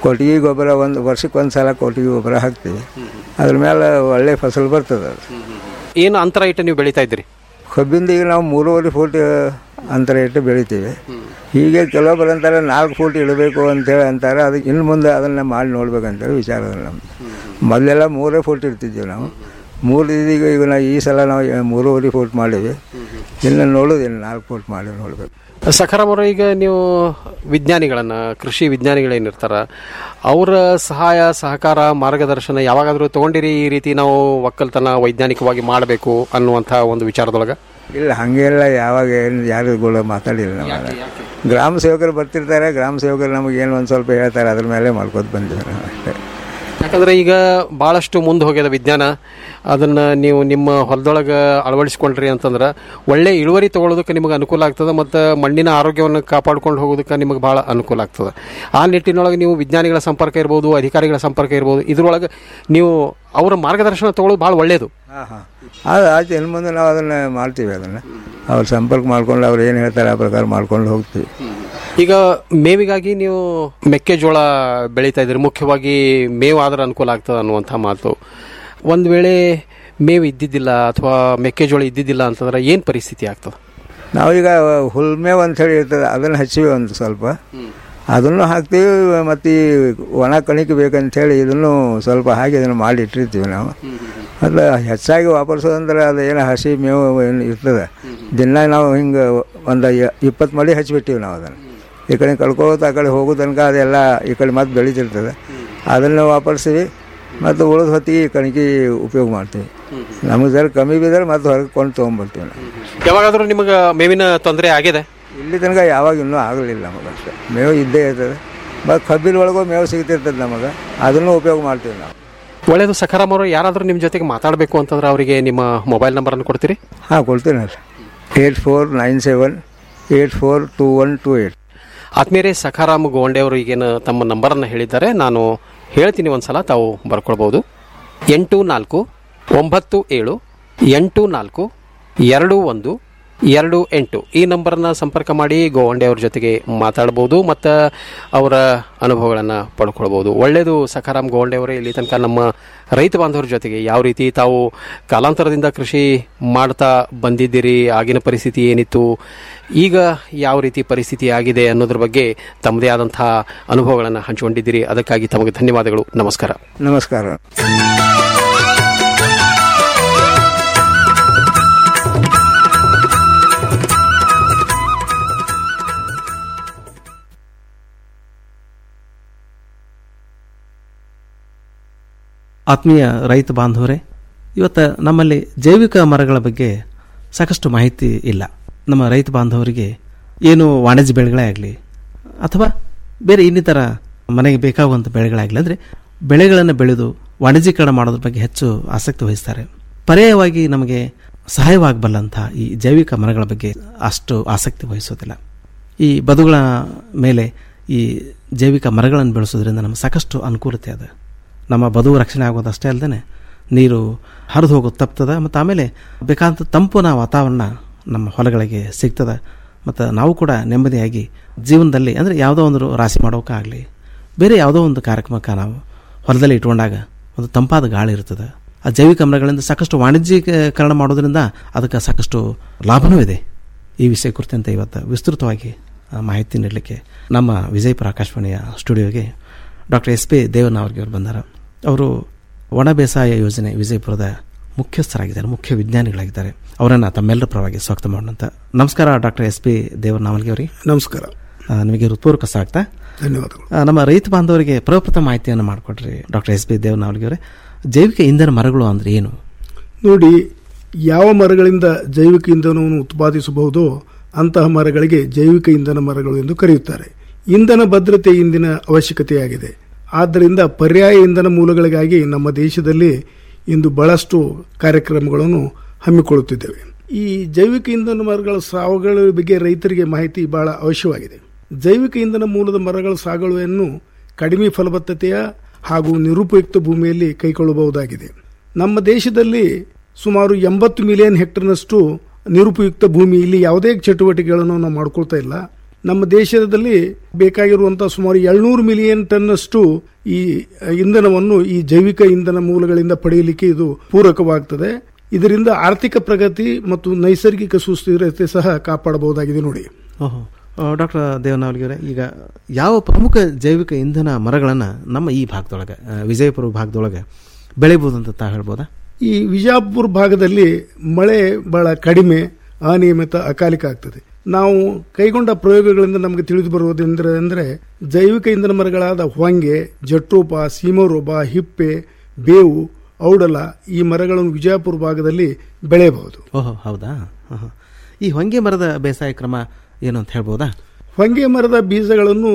ಕೊಟ್ಟಿಗೆ ಗೊಬ್ಬರ ಒಂದು ವರ್ಷಕ್ಕೆ ಒಂದು ಸಲ ಕೊಟ್ಟಿಗೆ ಗೊಬ್ಬರ ಹಾಕ್ತೀವಿ ಅದ್ರ ಮೇಲೆ ಒಳ್ಳೆ ಫಸಲು ಬರ್ತದೆ ಅದು ಏನು ಅಂತರ ಇಟ್ಟು ನೀವು ಬೆಳೀತಾ ಇದ್ದೀರಿ ಕಬ್ಬಿಂದ ಈಗ ನಾವು ಮೂರುವರೆ ಫೂಟ್ ಅಂತರ ಇಟ್ಟು ಬೆಳಿತೀವಿ ಹೀಗೆ ಕೆಲವೊಬ್ಬರು ಅಂತಾರೆ ನಾಲ್ಕು ಫೂಟ್ ಇಡಬೇಕು ಅಂತೇಳಿ ಅಂತಾರೆ ಅದಕ್ಕೆ ಇನ್ನು ಮುಂದೆ ಅದನ್ನು ಮಾಡಿ ನೋಡ್ಬೇಕಂತೇಳಿ ವಿಚಾರ ಅದ ನಮ್ದು ಮೊದಲೆಲ್ಲ ಮೂರೇ ಫೂಟ್ ಇರ್ತಿದ್ವಿ ನಾವು ಮೂರು ಇದೀಗ ಈಗ ನಾವು ಈ ಸಲ ನಾವು ಮೂರುವರೆ ಫೂಟ್ ಮಾಡೀವಿ ಇನ್ನು ನೋಡೋದಿಲ್ಲ ನಾಲ್ಕು ಫೂಟ್ ಮಾಡಿ ನೋಡ್ಬೇಕು ಸಖರಾಮ್ ಅವರು ಈಗ ನೀವು ವಿಜ್ಞಾನಿಗಳನ್ನ ಕೃಷಿ ವಿಜ್ಞಾನಿಗಳೇನಿರ್ತಾರ ಅವರ ಸಹಾಯ ಸಹಕಾರ ಮಾರ್ಗದರ್ಶನ ಯಾವಾಗಾದರೂ ತಗೊಂಡಿರಿ ಈ ರೀತಿ ನಾವು ಒಕ್ಕಲ್ತನ ವೈಜ್ಞಾನಿಕವಾಗಿ ಮಾಡಬೇಕು ಅನ್ನುವಂಥ ಒಂದು ವಿಚಾರದೊಳಗೆ ಇಲ್ಲ ಹಾಗೆಲ್ಲ ಯಾವಾಗ ಏನು ಯಾರಿಗೂ ಮಾತಾಡಿಲ್ಲ ನಾವು ಗ್ರಾಮ ಸೇವಕರು ಬರ್ತಿರ್ತಾರೆ ಗ್ರಾಮ ಸೇವಕರು ನಮಗೆ ಏನು ಒಂದು ಸ್ವಲ್ಪ ಹೇಳ್ತಾರೆ ಅದ್ರ ಮೇಲೆ ಮಾಡ್ಕೊತ ಬಂದಿವಿ ನಾವು ಅಷ್ಟೇ ಯಾಕಂದ್ರೆ ಈಗ ಭಾಳಷ್ಟು ಮುಂದೆ ಹೋಗ್ಯದ ವಿಜ್ಞಾನ ಅದನ್ನ ನೀವು ನಿಮ್ಮ ಹೊಲದೊಳಗೆ ಅಳವಡಿಸ್ಕೊಂಡ್ರಿ ಅಂತಂದ್ರೆ ಒಳ್ಳೆ ಇಳುವರಿ ತಗೊಳ್ಳೋದಕ್ಕೆ ನಿಮಗೆ ಅನುಕೂಲ ಆಗ್ತದೆ ಮತ್ತು ಮಣ್ಣಿನ ಆರೋಗ್ಯವನ್ನು ಕಾಪಾಡ್ಕೊಂಡು ಹೋಗೋದಕ್ಕೆ ನಿಮಗೆ ಭಾಳ ಅನುಕೂಲ ಆಗ್ತದೆ ಆ ನಿಟ್ಟಿನೊಳಗೆ ನೀವು ವಿಜ್ಞಾನಿಗಳ ಸಂಪರ್ಕ ಇರ್ಬೋದು ಅಧಿಕಾರಿಗಳ ಸಂಪರ್ಕ ಇರ್ಬೋದು ಇದ್ರೊಳಗೆ ನೀವು ಅವರ ಮಾರ್ಗದರ್ಶನ ತಗೊಳ್ಳೋದು ಭಾಳ ಒಳ್ಳೆಯದು ಹಾಂ ಹಾಂ ಅದು ಆಯ್ತು ಇನ್ನು ಮುಂದೆ ನಾವು ಅದನ್ನು ಮಾಡ್ತೀವಿ ಅದನ್ನು ಅವ್ರು ಸಂಪರ್ಕ ಮಾಡ್ಕೊಂಡು ಅವ್ರು ಏನು ಹೇಳ್ತಾರೆ ಆ ಪ್ರಕಾರ ಮಾಡ್ಕೊಂಡು ಹೋಗ್ತೀವಿ ಈಗ ಮೇವಿಗಾಗಿ ನೀವು ಮೆಕ್ಕೆಜೋಳ ಬೆಳೀತಾ ಇದ್ದೀರಿ ಮುಖ್ಯವಾಗಿ ಮೇವು ಆದ್ರೆ ಅನುಕೂಲ ಆಗ್ತದೆ ಅನ್ನುವಂಥ ಮಾತು ಒಂದು ವೇಳೆ ಮೇವು ಇದ್ದಿದ್ದಿಲ್ಲ ಅಥವಾ ಮೆಕ್ಕೆಜೋಳ ಇದ್ದಿದ್ದಿಲ್ಲ ಅಂತಂದ್ರೆ ಏನು ಪರಿಸ್ಥಿತಿ ಆಗ್ತದೆ ನಾವೀಗ ಹುಲ್ಮೇವು ಅಂಥೇಳಿ ಇರ್ತದೆ ಅದನ್ನು ಹಚ್ಚಿವಿ ಒಂದು ಸ್ವಲ್ಪ ಅದನ್ನು ಹಾಕ್ತೀವಿ ಮತ್ತು ಈ ಒಣ ಕಣಿಕೆ ಬೇಕಂತೇಳಿ ಇದನ್ನು ಸ್ವಲ್ಪ ಹಾಕಿ ಅದನ್ನು ಮಾಡಿ ಇಟ್ಟಿರ್ತೀವಿ ನಾವು ಅದು ಹೆಚ್ಚಾಗಿ ವಾಪರ್ಸೋದಂದ್ರೆ ಅದು ಏನು ಹಸಿ ಮೇವು ಏನು ಇರ್ತದೆ ದಿನ ನಾವು ಹಿಂಗೆ ಒಂದು ಇಪ್ಪತ್ತು ಮಡಿ ಹಚ್ಚಿಬಿಟ್ಟಿವಿ ನಾವು ಅದನ್ನು ಈ ಕಡೆ ಕಳ್ಕೊಳ್ಳೋದು ಆ ಕಡೆ ಹೋಗೋ ತನಕ ಅದೆಲ್ಲ ಈ ಕಡೆ ಮತ್ತೆ ಬೆಳೀತಿರ್ತದೆ ಅದನ್ನು ವಾಪರ್ಸ್ತೀವಿ ಮತ್ತು ಉಳಿದ ಹೊತ್ತಿಗೆ ಈ ಕಣಿಕೆ ಉಪಯೋಗ ಮಾಡ್ತೀವಿ ನಮಗೆ ಜರ ಕಮ್ಮಿ ಬಿದ್ದರೆ ಮತ್ತೆ ಹೊರಗೆ ಕೊಂಡು ತೊಗೊಂಬರ್ತೀವಿ ನಾವು ಯಾವಾಗಾದರೂ ನಿಮಗೆ ಮೇವಿನ ತೊಂದರೆ ಆಗಿದೆ ಇಲ್ಲಿ ತನಕ ಯಾವಾಗ ಇನ್ನೂ ಆಗಲಿಲ್ಲ ನಮಗೆ ಅಷ್ಟೇ ಮೇವು ಇದ್ದೇ ಇರ್ತದೆ ಮತ್ತು ಕಬ್ಬಿನ ಒಳಗೂ ಮೇವು ಸಿಗ್ತಿರ್ತದೆ ನಮಗೆ ಅದನ್ನು ಉಪಯೋಗ ಮಾಡ್ತೀವಿ ನಾವು ಒಳ್ಳೆಯದು ಸಖರಾಮ್ ಅವರು ಯಾರಾದರೂ ನಿಮ್ಮ ಜೊತೆಗೆ ಮಾತಾಡಬೇಕು ಅಂತಂದ್ರೆ ಅವರಿಗೆ ನಿಮ್ಮ ಮೊಬೈಲ್ ನಂಬರನ್ನು ಕೊಡ್ತೀರಿ ಹಾಂ ಕೊಡ್ತೀನಲ್ಲ eight four nine seven eight four two one two eight ಆತ್ಮೀಯರೇ ಸಖಾರಾಮ್ ಗೋಂಡೆ ಅವರು ಈಗೇನು ತಮ್ಮ ನಂಬರನ್ನು ಹೇಳಿದ್ದಾರೆ ನಾನು ಹೇಳ್ತೀನಿ ಒಂದ್ಸಲ ತಾವು ಬರ್ಕೊಳ್ಬೋದು ಎಂಟು ನಾಲ್ಕು ಒಂಬತ್ತು ಏಳು ಎಂಟು ನಾಲ್ಕು ಎರಡು ಒಂದು ಎರಡು ಎಂಟು ಈ ನಂಬರನ್ನ ಸಂಪರ್ಕ ಮಾಡಿ ಗೋವಂಡೆ ಅವ್ರ ಜೊತೆಗೆ ಮಾತಾಡ್ಬೋದು ಮತ್ತು ಅವರ ಅನುಭವಗಳನ್ನು ಪಡ್ಕೊಳ್ಬೋದು ಒಳ್ಳೆಯದು ಸಖಾರಾಮ್ ಗೋವಂಡೆ ಅವರೇ ಇಲ್ಲಿ ತನಕ ನಮ್ಮ ರೈತ ಬಾಂಧವರ ಜೊತೆಗೆ ಯಾವ ರೀತಿ ತಾವು ಕಾಲಾಂತರದಿಂದ ಕೃಷಿ ಮಾಡ್ತಾ ಬಂದಿದ್ದೀರಿ ಆಗಿನ ಪರಿಸ್ಥಿತಿ ಏನಿತ್ತು ಈಗ ಯಾವ ರೀತಿ ಪರಿಸ್ಥಿತಿ ಆಗಿದೆ ಅನ್ನೋದ್ರ ಬಗ್ಗೆ ತಮ್ಮದೇ ಆದಂಥ ಅನುಭವಗಳನ್ನು ಹಂಚಿಕೊಂಡಿದ್ದೀರಿ ಅದಕ್ಕಾಗಿ ತಮಗೆ ಧನ್ಯವಾದಗಳು ನಮಸ್ಕಾರ ನಮಸ್ಕಾರ ಆತ್ಮೀಯ ರೈತ ಬಾಂಧವರೇ ಇವತ್ತು ನಮ್ಮಲ್ಲಿ ಜೈವಿಕ ಮರಗಳ ಬಗ್ಗೆ ಸಾಕಷ್ಟು ಮಾಹಿತಿ ಇಲ್ಲ ನಮ್ಮ ರೈತ ಬಾಂಧವರಿಗೆ ಏನು ವಾಣಿಜ್ಯ ಬೆಳೆಗಳೇ ಆಗಲಿ ಅಥವಾ ಬೇರೆ ಇನ್ನಿತರ ಮನೆಗೆ ಬೇಕಾಗುವಂಥ ಬೆಳೆಗಳಾಗಲಿ ಅಂದರೆ ಬೆಳೆಗಳನ್ನು ಬೆಳೆದು ವಾಣಿಜ್ಯೀಕರಣ ಮಾಡೋದ್ರ ಬಗ್ಗೆ ಹೆಚ್ಚು ಆಸಕ್ತಿ ವಹಿಸ್ತಾರೆ ಪರ್ಯಾಯವಾಗಿ ನಮಗೆ ಸಹಾಯವಾಗಬಲ್ಲಂಥ ಈ ಜೈವಿಕ ಮರಗಳ ಬಗ್ಗೆ ಅಷ್ಟು ಆಸಕ್ತಿ ವಹಿಸೋದಿಲ್ಲ ಈ ಬದುಗಳ ಮೇಲೆ ಈ ಜೈವಿಕ ಮರಗಳನ್ನು ಬೆಳೆಸೋದ್ರಿಂದ ನಮಗೆ ಸಾಕಷ್ಟು ಅನುಕೂಲತೆ ಅದ ನಮ್ಮ ಬದುವು ರಕ್ಷಣೆ ಆಗೋದಷ್ಟೇ ಅಲ್ಲದೆ ನೀರು ಹರಿದು ಹೋಗೋದು ತಪ್ತದ ಮತ್ತು ಆಮೇಲೆ ಬೇಕಾದಂಥ ತಂಪುನ ವಾತಾವರಣ ನಮ್ಮ ಹೊಲಗಳಿಗೆ ಸಿಗ್ತದೆ ಮತ್ತು ನಾವು ಕೂಡ ನೆಮ್ಮದಿಯಾಗಿ ಜೀವನದಲ್ಲಿ ಅಂದರೆ ಯಾವುದೋ ಒಂದು ರಾಶಿ ಮಾಡೋಕ್ಕಾಗಲಿ ಬೇರೆ ಯಾವುದೋ ಒಂದು ಕಾರ್ಯಕ್ರಮಕ್ಕೆ ನಾವು ಹೊಲದಲ್ಲಿ ಇಟ್ಕೊಂಡಾಗ ಒಂದು ತಂಪಾದ ಗಾಳಿ ಇರ್ತದೆ ಆ ಜೈವಿಕ ಮರಗಳಿಂದ ಸಾಕಷ್ಟು ವಾಣಿಜ್ಯೀಕರಣ ಮಾಡೋದ್ರಿಂದ ಅದಕ್ಕೆ ಸಾಕಷ್ಟು ಲಾಭವೂ ಇದೆ ಈ ವಿಷಯ ಕುರಿತಂತೆ ಇವತ್ತು ವಿಸ್ತೃತವಾಗಿ ಆ, ಮಾಹಿತಿ ನೀಡಲಿಕ್ಕೆ ನಮ್ಮ ವಿಜಯಪುರ ಆಕಾಶವಾಣಿಯ ಸ್ಟುಡಿಯೋಗೆ ಡಾಕ್ಟರ್ ಎಸ್ ಪಿ ದೇವನಾವರ್ಗೆ ಅವರು ಬಂದಾರ ಅವರು ಒಣ ಬೇಸಾಯ ಯೋಜನೆ ವಿಜಯಪುರದ ಮುಖ್ಯಸ್ಥರಾಗಿದ್ದಾರೆ ಮುಖ್ಯ ವಿಜ್ಞಾನಿಗಳಾಗಿದ್ದಾರೆ ಅವರನ್ನು ತಮ್ಮೆಲ್ಲರ ಪರವಾಗಿ ಸ್ವಾಗತ ಮಾಡೋಣಂತ ನಮಸ್ಕಾರ ಡಾಕ್ಟರ್ ಎಸ್ ಪಿ ದೇವನಾವಲ್ಗೆ ಅವರಿಗೆ ನಮಸ್ಕಾರ ಆ, ನಿಮಗೆ ಹೃತ್ಪೂರ್ವಕ ಸ್ವಾಗತ ಧನ್ಯವಾದಗಳು ಆ, ನಮ್ಮ ರೈತ ಬಾಂಧವರಿಗೆ ಪ್ರಪ್ರಥಮ ಮಾಹಿತಿಯನ್ನು ಮಾಡಿಕೊಡ್ರಿ ಡಾಕ್ಟರ್ ಎಸ್ ಪಿ ದೇವನಾವಲ್ಗೆ ಅವರೇ ಜೈವಿಕ ಇಂಧನ ಮರಗಳು ಅಂದ್ರೆ ಏನು ನೋಡಿ ಯಾವ ಮರಗಳಿಂದ ಜೈವಿಕ ಇಂಧನವನ್ನು ಉತ್ಪಾದಿಸಬಹುದೋ ಅಂತಹ ಮರಗಳಿಗೆ ಜೈವಿಕ ಇಂಧನ ಮರಗಳು ಎಂದು ಕರೆಯುತ್ತಾರೆ ಇಂಧನ ಭದ್ರತೆ ಇಂದಿನ ಅವಶ್ಯಕತೆಯಾಗಿದೆ ಆದ್ದರಿಂದ ಪರ್ಯಾಯ ಇಂಧನ ಮೂಲಗಳಿಗಾಗಿ ನಮ್ಮ ದೇಶದಲ್ಲಿ ಇಂದು ಬಹಳಷ್ಟು ಕಾರ್ಯಕ್ರಮಗಳನ್ನು ಹಮ್ಮಿಕೊಳ್ಳುತ್ತಿದ್ದೇವೆ ಈ ಜೈವಿಕ ಇಂಧನ ಮರಗಳ ಸಾವುಗಳ ಬಗ್ಗೆ ರೈತರಿಗೆ ಮಾಹಿತಿ ಬಹಳ ಅವಶ್ಯವಾಗಿದೆ ಜೈವಿಕ ಇಂಧನ ಮೂಲದ ಮರಗಳ ಸಾಗುವಳಿಯನ್ನು ಕಡಿಮೆ ಫಲವತ್ತತೆಯ ಹಾಗೂ ನಿರುಪಯುಕ್ತ ಭೂಮಿಯಲ್ಲಿ ಕೈಗೊಳ್ಳಬಹುದಾಗಿದೆ ನಮ್ಮ ದೇಶದಲ್ಲಿ ಸುಮಾರು ಎಂಬತ್ತು ಮಿಲಿಯನ್ ಹೆಕ್ಟರ್ನಷ್ಟು ನಿರುಪಯುಕ್ತ ಭೂಮಿ ಇಲ್ಲಿ ಯಾವುದೇ ಚಟುವಟಿಕೆಗಳನ್ನು ನಾವು ಮಾಡ್ಕೊಳ್ತಾ ಇಲ್ಲ ನಮ್ಮ ದೇಶದಲ್ಲಿ ಬೇಕಾಗಿರುವಂತಹ ಸುಮಾರು ಏಳ್ನೂರು ಮಿಲಿಯನ್ ಟನ್ನಷ್ಟು ಈ ಇಂಧನವನ್ನು ಈ ಜೈವಿಕ ಇಂಧನ ಮೂಲಗಳಿಂದ ಪಡೆಯಲಿಕ್ಕೆ ಇದು ಪೂರಕವಾಗ್ತದೆ ಇದರಿಂದ ಆರ್ಥಿಕ ಪ್ರಗತಿ ಮತ್ತು ನೈಸರ್ಗಿಕ ಸುಸ್ಥಿರತೆ ಸಹ ಕಾಪಾಡಬಹುದಾಗಿದೆ ನೋಡಿ ಓಹೋ ಡಾಕ್ಟರ್ ದೇವನವಲಿಗೆ ಈಗ ಯಾವ ಪ್ರಮುಖ ಜೈವಿಕ ಇಂಧನ ಮರಗಳನ್ನು ನಮ್ಮ ಈ ಭಾಗದೊಳಗೆ ಆ, ವಿಜಯಪುರ ಭಾಗದೊಳಗೆ ಬೆಳಿಬೋದು ಅಂತ ತಾವು ಹೇಳ್ಬೋದಾ ಈ ವಿಜಾಪುರ ಭಾಗದಲ್ಲಿ ಮಳೆ ಬಹಳ ಕಡಿಮೆ ಅನಿಯಮಿತ ಅಕಾಲಿಕ ಆಗ್ತದೆ ನಾವು ಕೈಗೊಂಡ ಪ್ರಯೋಗಗಳಿಂದ ನಮಗೆ ತಿಳಿದು ಬರುವುದೆಂದ್ರೆ ಅಂದರೆ ಜೈವಿಕ ಇಂಧನ ಮರಗಳಾದ ಹೊಂಗೆ ಜಟ್ರೋಪ ಸೀಮರೋಪ ಹಿಪ್ಪೆ ಬೇವು ಔಡಲ ಈ ಮರಗಳನ್ನು ವಿಜಯಪುರ ಭಾಗದಲ್ಲಿ ಬೆಳೆಯಬಹುದು ಓಹೋ ಹೌದಾ ಆಹಾ. ಈ ಹೊಂಗೆ ಮರದ ಬೇಸಾಯ ಕ್ರಮ ಏನು ಅಂತ ಹೇಳ್ಬೋದಾ ಹೊಂಗೆ ಮರದ ಬೀಜಗಳನ್ನು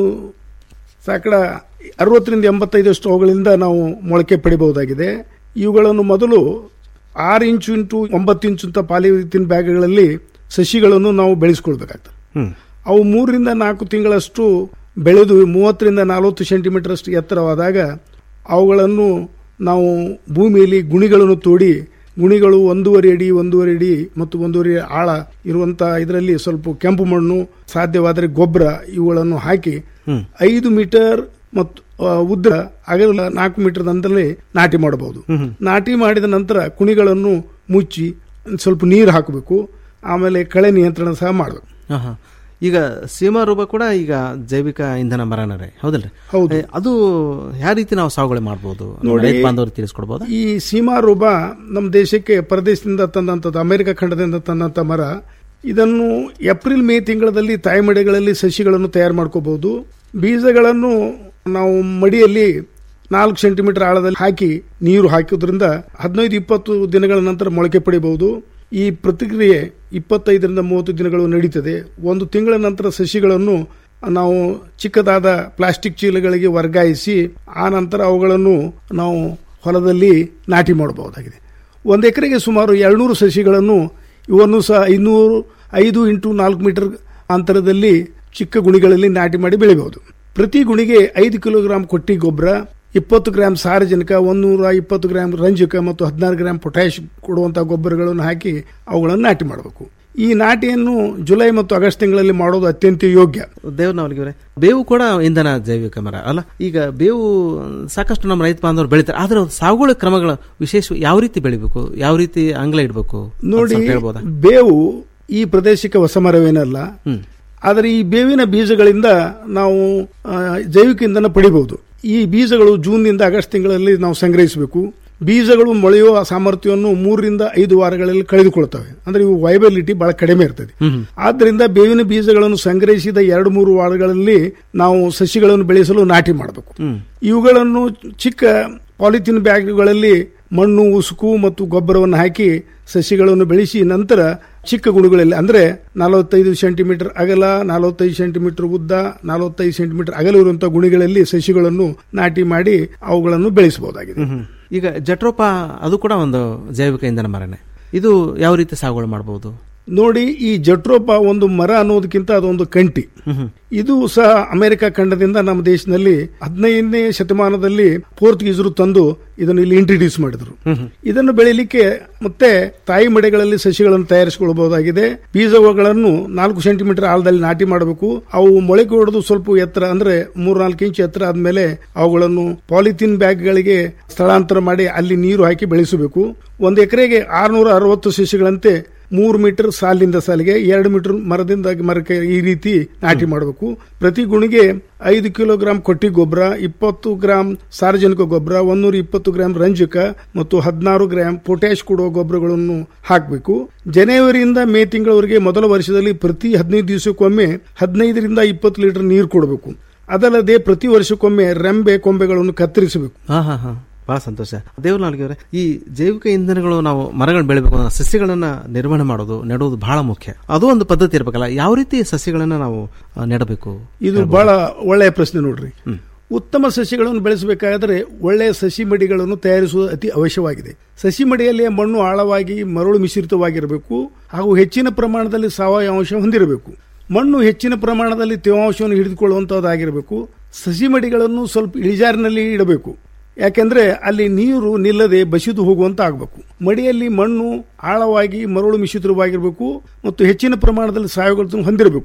ಸಾಕಡ ಅರವತ್ತರಿಂದ ಎಂಬತ್ತೈದಷ್ಟು ಅವುಗಳಿಂದ ನಾವು ಮೊಳಕೆ ಪಡಿಬಹುದಾಗಿದೆ ಇವುಗಳನ್ನು ಮೊದಲು ಆರು ಇಂಚು ಇಂಟು ಒಂಬತ್ತು ಇಂಚು ಅಂತ ಪಾಲಿಥಿನ್ ಬ್ಯಾಗ್ಗಳಲ್ಲಿ ಸಸಿಗಳನ್ನು ನಾವು ಬೆಳೆಸ್ಕೊಳ್ಬೇಕಾಗ್ತದೆ ಹ್ಮ್ ಅವು ಮೂರರಿಂದ ನಾಲ್ಕು ತಿಂಗಳಷ್ಟು ಬೆಳೆದು ಮೂವತ್ತರಿಂದ ನಲವತ್ತು ಸೆಂಟಿಮೀಟರ್ ಅಷ್ಟು ಎತ್ತರವಾದಾಗ ಅವುಗಳನ್ನು ನಾವು ಭೂಮಿಯಲ್ಲಿ ಗುಣಿಗಳನ್ನು ತೋಡಿ ಗುಣಿಗಳು ಒಂದೂವರೆ ಅಡಿ ಒಂದೂವರೆ ಅಡಿ ಮತ್ತು ಒಂದೂವರೆ ಆಳ ಇರುವಂತ ಇದರಲ್ಲಿ ಸ್ವಲ್ಪ ಕೆಂಪು ಮಣ್ಣು ಸಾಧ್ಯವಾದರೆ ಗೊಬ್ಬರ ಇವುಗಳನ್ನು ಹಾಕಿ ಹ್ಮ್. ಐದು ಮೀಟರ್ ಮತ್ತು ಆ, ಉದ್ದ ಅಗಲ ನಾಲ್ಕು ಮೀಟರ್ ಅಂತಲೇ ನಾಟಿ ಮಾಡಬಹುದು ಹ್ಮ್. ನಾಟಿ ಮಾಡಿದ ನಂತರ ಕುಣಿಗಳನ್ನು ಮುಚ್ಚಿ ಸ್ವಲ್ಪ ನೀರು ಹಾಕಬೇಕು ಆಮೇಲೆ ಕಳೆ ನಿಯಂತ್ರಣ ಸಹ ಮಾಡಬೇಕು ಆಹಾ. ಈಗ ಸೀಮಾರೂಪ ಕೂಡ ಈಗ ಜೈವಿಕ ಇಂಧನ ಮರನರೇ ಹೌದಲ್ರಿ ಹೌದು. ಏ, ಅದು ಯಾವ ರೀತಿ ನಾವು ಸಾಗುವಳಿ ಮಾಡ್ಬೋದು ನಮ್ಮ ನೋಡಿ, ರೈತ ಬಾಂಧವರು ತಿಳಿಸ್ಕೊಡ್ಬೋದಾ ಈ ಸೀಮಾರೂಪ ನಮ್ಮ ದೇಶಕ್ಕೆ ಪರದೇಶದಿಂದ ತಂದಂಥದ್ದು ಅಮೆರಿಕ ಖಂಡದಿಂದ ತಂದಂಥ ಮರ ಇದನ್ನು ಏಪ್ರಿಲ್ ಮೇ ತಿಂಗಳಲ್ಲಿ ತಾಯ್ಮಡಿಗಳಲ್ಲಿ ಸಸಿಗಳನ್ನು ತಯಾರು ಮಾಡ್ಕೋಬಹುದು ಬೀಜಗಳನ್ನು ನಾವು ಮಡಿಯಲ್ಲಿ ನಾಲ್ಕು ಸೆಂಟಿಮೀಟರ್ ಆಳದಲ್ಲಿ ಹಾಕಿ ನೀರು ಹಾಕೋದ್ರಿಂದ ಹದಿನೈದು ಇಪ್ಪತ್ತು ದಿನಗಳ ನಂತರ ಮೊಳಕೆ ಪಡಿಬಹುದು ಈ ಪ್ರತಿಕ್ರಿಯೆ ಇಪ್ಪತ್ತೈದರಿಂದ ಮೂವತ್ತು ದಿನಗಳು ನಡೀತದೆ ಒಂದು ತಿಂಗಳ ನಂತರ ಸಸಿಗಳನ್ನು ನಾವು ಚಿಕ್ಕದಾದ ಪ್ಲಾಸ್ಟಿಕ್ ಚೀಲಗಳಿಗೆ ವರ್ಗಾಯಿಸಿ ಆ ನಂತರ ಅವುಗಳನ್ನು ನಾವು ಹೊಲದಲ್ಲಿ ನಾಟಿ ಮಾಡಬಹುದಾಗಿದೆ ಒಂದು ಎಕರೆಗೆ ಸುಮಾರು ಎರಡ್ನೂರು ಸಸಿಗಳನ್ನು ಇವನ್ನು ಸಹ ಐನೂರು ಐದು ಇಂಟು ನಾಲ್ಕು ಮೀಟರ್ ಅಂತರದಲ್ಲಿ ಚಿಕ್ಕ ಗುಣಿಗಳಲ್ಲಿ ನಾಟಿ ಮಾಡಿ ಬೆಳಿಬಹುದು ಪ್ರತಿ ಗುಣಿಗೆ ಐದು ಕಿಲೋಗ್ರಾಂ ಕೊಟ್ಟಿ ಗೊಬ್ಬರ ಇಪ್ಪತ್ತು ಗ್ರಾಂ ಸಾರಜನಕ ಒಂದೂರ ಇಪ್ಪತ್ತು ಗ್ರಾಂ ರಂಜಕ ಮತ್ತು ಹದಿನಾರು ಗ್ರಾಂ ಪೊಟ್ಯಾಶ್ ಕೊಡುವಂತಹ ಗೊಬ್ಬರಗಳನ್ನು ಹಾಕಿ ಅವುಗಳನ್ನು ನಾಟಿ ಮಾಡಬೇಕು ಈ ನಾಟಿಯನ್ನು ಜುಲೈ ಮತ್ತು ಆಗಸ್ಟ್ ತಿಂಗಳಲ್ಲಿ ಮಾಡೋದು ಅತ್ಯಂತ ಯೋಗ್ಯ ದೇವ್ರನವರಿಗೆ ಬೇವು ಕೂಡ ಇಂಧನ ಜೈವಿಕ ಮರ ಅಲ್ಲ ಈಗ ಬೇವು ಸಾಕಷ್ಟು ನಮ್ಮ ರೈತ ಬಾಂಧವರು ಬೆಳಿತಾರೆ ಆದ್ರೆ ಅದು ಸಾಗುವಳಿ ಕ್ರಮಗಳ ವಿಶೇಷ ಯಾವ ರೀತಿ ಬೆಳಿಬೇಕು ಯಾವ ರೀತಿ ಅಂಗ್ಲ ಇಡಬೇಕು ನೋಡಿ ಹೇಳ್ಬೋದಾ ಬೇವು ಈ ಪ್ರದೇಶಕ್ಕೆ ಹೊಸ ಮರವೇನಲ್ಲ ಆದರೆ ಈ ಬೇವಿನ ಬೀಜಗಳಿಂದ ನಾವು ಆ, ಜೈವಿಕ ಇಂಧನ ಪಡಿಬಹುದು ಈ ಬೀಜಗಳು ಜೂನ್ನಿಂದ ಆಗಸ್ಟ್ ತಿಂಗಳಲ್ಲಿ ನಾವು ಸಂಗ್ರಹಿಸಬೇಕು ಬೀಜಗಳು ಮೊಳೆಯುವ ಸಾಮರ್ಥ್ಯವನ್ನು ಮೂರರಿಂದ ಐದು ವಾರಗಳಲ್ಲಿ ಕಳೆದುಕೊಳ್ತವೆ ಅಂದ್ರೆ ಇವು ವೈಬಲಿಟಿ ಬಹಳ ಕಡಿಮೆ ಇರ್ತದೆ ಆದ್ದರಿಂದ ಬೇವಿನ ಬೀಜಗಳನ್ನು ಸಂಗ್ರಹಿಸಿದ ಎರಡು ಮೂರು ವಾರಗಳಲ್ಲಿ ನಾವು ಸಸಿಗಳನ್ನು ಬೆಳೆಸಲು ನಾಟಿ ಮಾಡಬೇಕು ಇವುಗಳನ್ನು ಚಿಕ್ಕ ಪಾಲಿಥಿನ್ ಬ್ಯಾಗ್ಗಳಲ್ಲಿ ಮಣ್ಣು ಉಸುಕು ಮತ್ತು ಗೊಬ್ಬರವನ್ನು ಹಾಕಿ ಸಸಿಗಳನ್ನು ಬೆಳೆಸಿ ನಂತರ ಚಿಕ್ಕ ಗುಣಗಳಲ್ಲಿ ಅಂದ್ರೆ ನಲವತ್ತೈದು ಸೆಂಟಿಮೀಟರ್ ಅಗಲ ನಲವತ್ತೈದು ಸೆಂಟಿಮೀಟರ್ ಉದ್ದ ನಲವತ್ತೈದು ಸೆಂಟಿಮೀಟರ್ ಅಗಲ ಇರುವಂತಹ ಗುಣಿಗಳಲ್ಲಿ ಸಸಿಗಳನ್ನು ನಾಟಿ ಮಾಡಿ ಅವುಗಳನ್ನು ಬೆಳೆಸಬಹುದಾಗಿದೆ ಹ್ಮ್, ಹ್ಮ್. ಈಗ ಜಟ್ರೋಪ ಅದು ಕೂಡ ಒಂದು ಜೈವಿಕ ಇಂಧನ ಮರನೇ ಇದು ಯಾವ ರೀತಿ ಸಾಗುವಳಿ ಮಾಡಬಹುದು ನೋಡಿ ಈ ಜಟ್ರೋಪ ಒಂದು ಮರ ಅನ್ನೋದಕ್ಕಿಂತ ಅದೊಂದು ಕಂಟಿ ಇದು ಸಹ ಅಮೆರಿಕ ಖಂಡದಿಂದ ನಮ್ಮ ದೇಶದಲ್ಲಿ ಹದಿನೈದನೇ ಶತಮಾನದಲ್ಲಿ ಪೋರ್ಚುಗೀಸರು ತಂದು ಇದನ್ನು ಇಲ್ಲಿ ಇಂಟ್ರಡ್ಯೂಸ್ ಮಾಡಿದ್ರು ಇದನ್ನು ಬೆಳಿಲಿಕ್ಕೆ ಮತ್ತೆ ತಾಯಿ ಮಡೆಗಳಲ್ಲಿ ಸಸಿಗಳನ್ನು ತಯಾರಿಸಿಕೊಳ್ಳಬಹುದಾಗಿದೆ ಬೀಜಗಳನ್ನು ನಾಲ್ಕು ಸೆಂಟಿಮೀಟರ್ ಆಳದಲ್ಲಿ ನಾಟಿ ಮಾಡಬೇಕು ಅವು ಮೊಳಕೆ ಹೊಡೆದು ಸ್ವಲ್ಪ ಎತ್ತರ ಅಂದ್ರೆ ಮೂರ್ನಾಲ್ಕು ಇಂಚು ಎತ್ತರ ಆದ್ಮೇಲೆ ಅವುಗಳನ್ನು ಪಾಲಿಥಿನ್ ಬ್ಯಾಗ್ಗಳಿಗೆ ಸ್ಥಳಾಂತರ ಮಾಡಿ ಅಲ್ಲಿ ನೀರು ಹಾಕಿ ಬೆಳೆಸಬೇಕು ಒಂದು ಎಕರೆಗೆ ಆರ್ನೂರ ಅರವತ್ತು ಸಸಿಗಳಂತೆ ಮೂರು ಮೀಟರ್ ಸಾಲಿನಿಂದ ಸಾಲಿಗೆ ಎರಡು ಮೀಟರ್ ಮರದಿಂದ ಮರಕ್ಕೆ ಈ ರೀತಿ ನಾಟಿ ಮಾಡಬೇಕು ಪ್ರತಿ ಗುಣಿಗೆ ಐದು ಕಿಲೋಗ್ರಾಂ ಕೊಟ್ಟಿ ಗೊಬ್ಬರ ಇಪ್ಪತ್ತು ಗ್ರಾಂ ಸಾರ್ವಜನಿಕ ಗೊಬ್ಬರ ಒಂದೂರ ಇಪ್ಪತ್ತು ಗ್ರಾಂ ರಂಜಕ ಮತ್ತು ಹದಿನಾರು ಗ್ರಾಂ ಪೊಟ್ಯಾಶ್ ಕೊಡುವ ಗೊಬ್ಬರಗಳನ್ನು ಹಾಕಬೇಕು ಜನವರಿಯಿಂದ ಮೇ ತಿಂಗಳವರೆಗೆ ಮೊದಲ ವರ್ಷದಲ್ಲಿ ಪ್ರತಿ ಹದಿನೈದು ದಿವಸಕ್ಕೊಮ್ಮೆ ಹದಿನೈದರಿಂದ ಇಪ್ಪತ್ತು ಲೀಟರ್ ನೀರು ಕೊಡಬೇಕು ಅದಲ್ಲದೆ ಪ್ರತಿ ವರ್ಷಕ್ಕೊಮ್ಮೆ ರೆಂಬೆ ಕೊಂಬೆಗಳನ್ನು ಕತ್ತರಿಸಬೇಕು ಹಾ ಹಾ ಹಾ ಬಹಳ ಸಂತೋಷ ದೇವನಾಲ್ಗೆ ಅವರೇ ಈ ಜೈವಿಕ ಇಂಧನಗಳು ನಾವು ಮರಗಳನ್ನ ಬೆಳಿಬೇಕು ಅಂದ್ರೆ ಸಸ್ಯಗಳನ್ನ ನಿರ್ವಹಣೆ ಮಾಡೋದು ನೆಡೋದು ಬಹಳ ಮುಖ್ಯ ಅದು ಒಂದು ಪದ್ಧತಿ ಇರಬೇಕಲ್ಲ ಯಾವ ರೀತಿ ಸಸ್ಯಗಳನ್ನ ನಾವು ಆ, ನೆಡಬೇಕು ಇದು ಬಹಳ ಒಳ್ಳೆಯ ಪ್ರಶ್ನೆ ನೋಡ್ರಿ ಉತ್ತಮ ಸಸಿಗಳನ್ನು ಬೆಳೆಸಬೇಕಾದರೆ ಒಳ್ಳೆಯ ಸಸಿ ಮಡಿಗಳನ್ನು ತಯಾರಿಸುವುದು ಅತಿ ಅವಶ್ಯವಾಗಿದೆ ಸಸಿ ಮಡಿಯಲ್ಲಿ ಮಣ್ಣು ಆಳವಾಗಿ ಮರಳು ಮಿಶ್ರಿತವಾಗಿರಬೇಕು ಹಾಗೂ ಹೆಚ್ಚಿನ ಪ್ರಮಾಣದಲ್ಲಿ ಸಾವಯವ ಅಂಶ ಹೊಂದಿರಬೇಕು ಮಣ್ಣು ಹೆಚ್ಚಿನ ಪ್ರಮಾಣದಲ್ಲಿ ತೇವಾಂಶವನ್ನು ಹಿಡಿದುಕೊಳ್ಳುವಂತಹದ್ದಾಗಿರಬೇಕು ಸಸಿ ಮಡಿಗಳನ್ನು ಸ್ವಲ್ಪ ಇಳಿಜಾರಿನಲ್ಲಿ ಇಡಬೇಕು ಯಾಕೆಂದ್ರೆ ಅಲ್ಲಿ ನೀರು ನಿಲ್ಲದೆ ಬಸಿದು ಹೋಗುವಂತ ಆಗಬೇಕು ಮಡಿಯಲ್ಲಿ ಮಣ್ಣು ಆಳವಾಗಿ ಮರಳು ಮಿಶ್ರಿತವಾಗಿರಬೇಕು ಮತ್ತು ಹೆಚ್ಚಿನ ಪ್ರಮಾಣದಲ್ಲಿ ಸಾವಯವ ಹೊಂದಿರಬೇಕು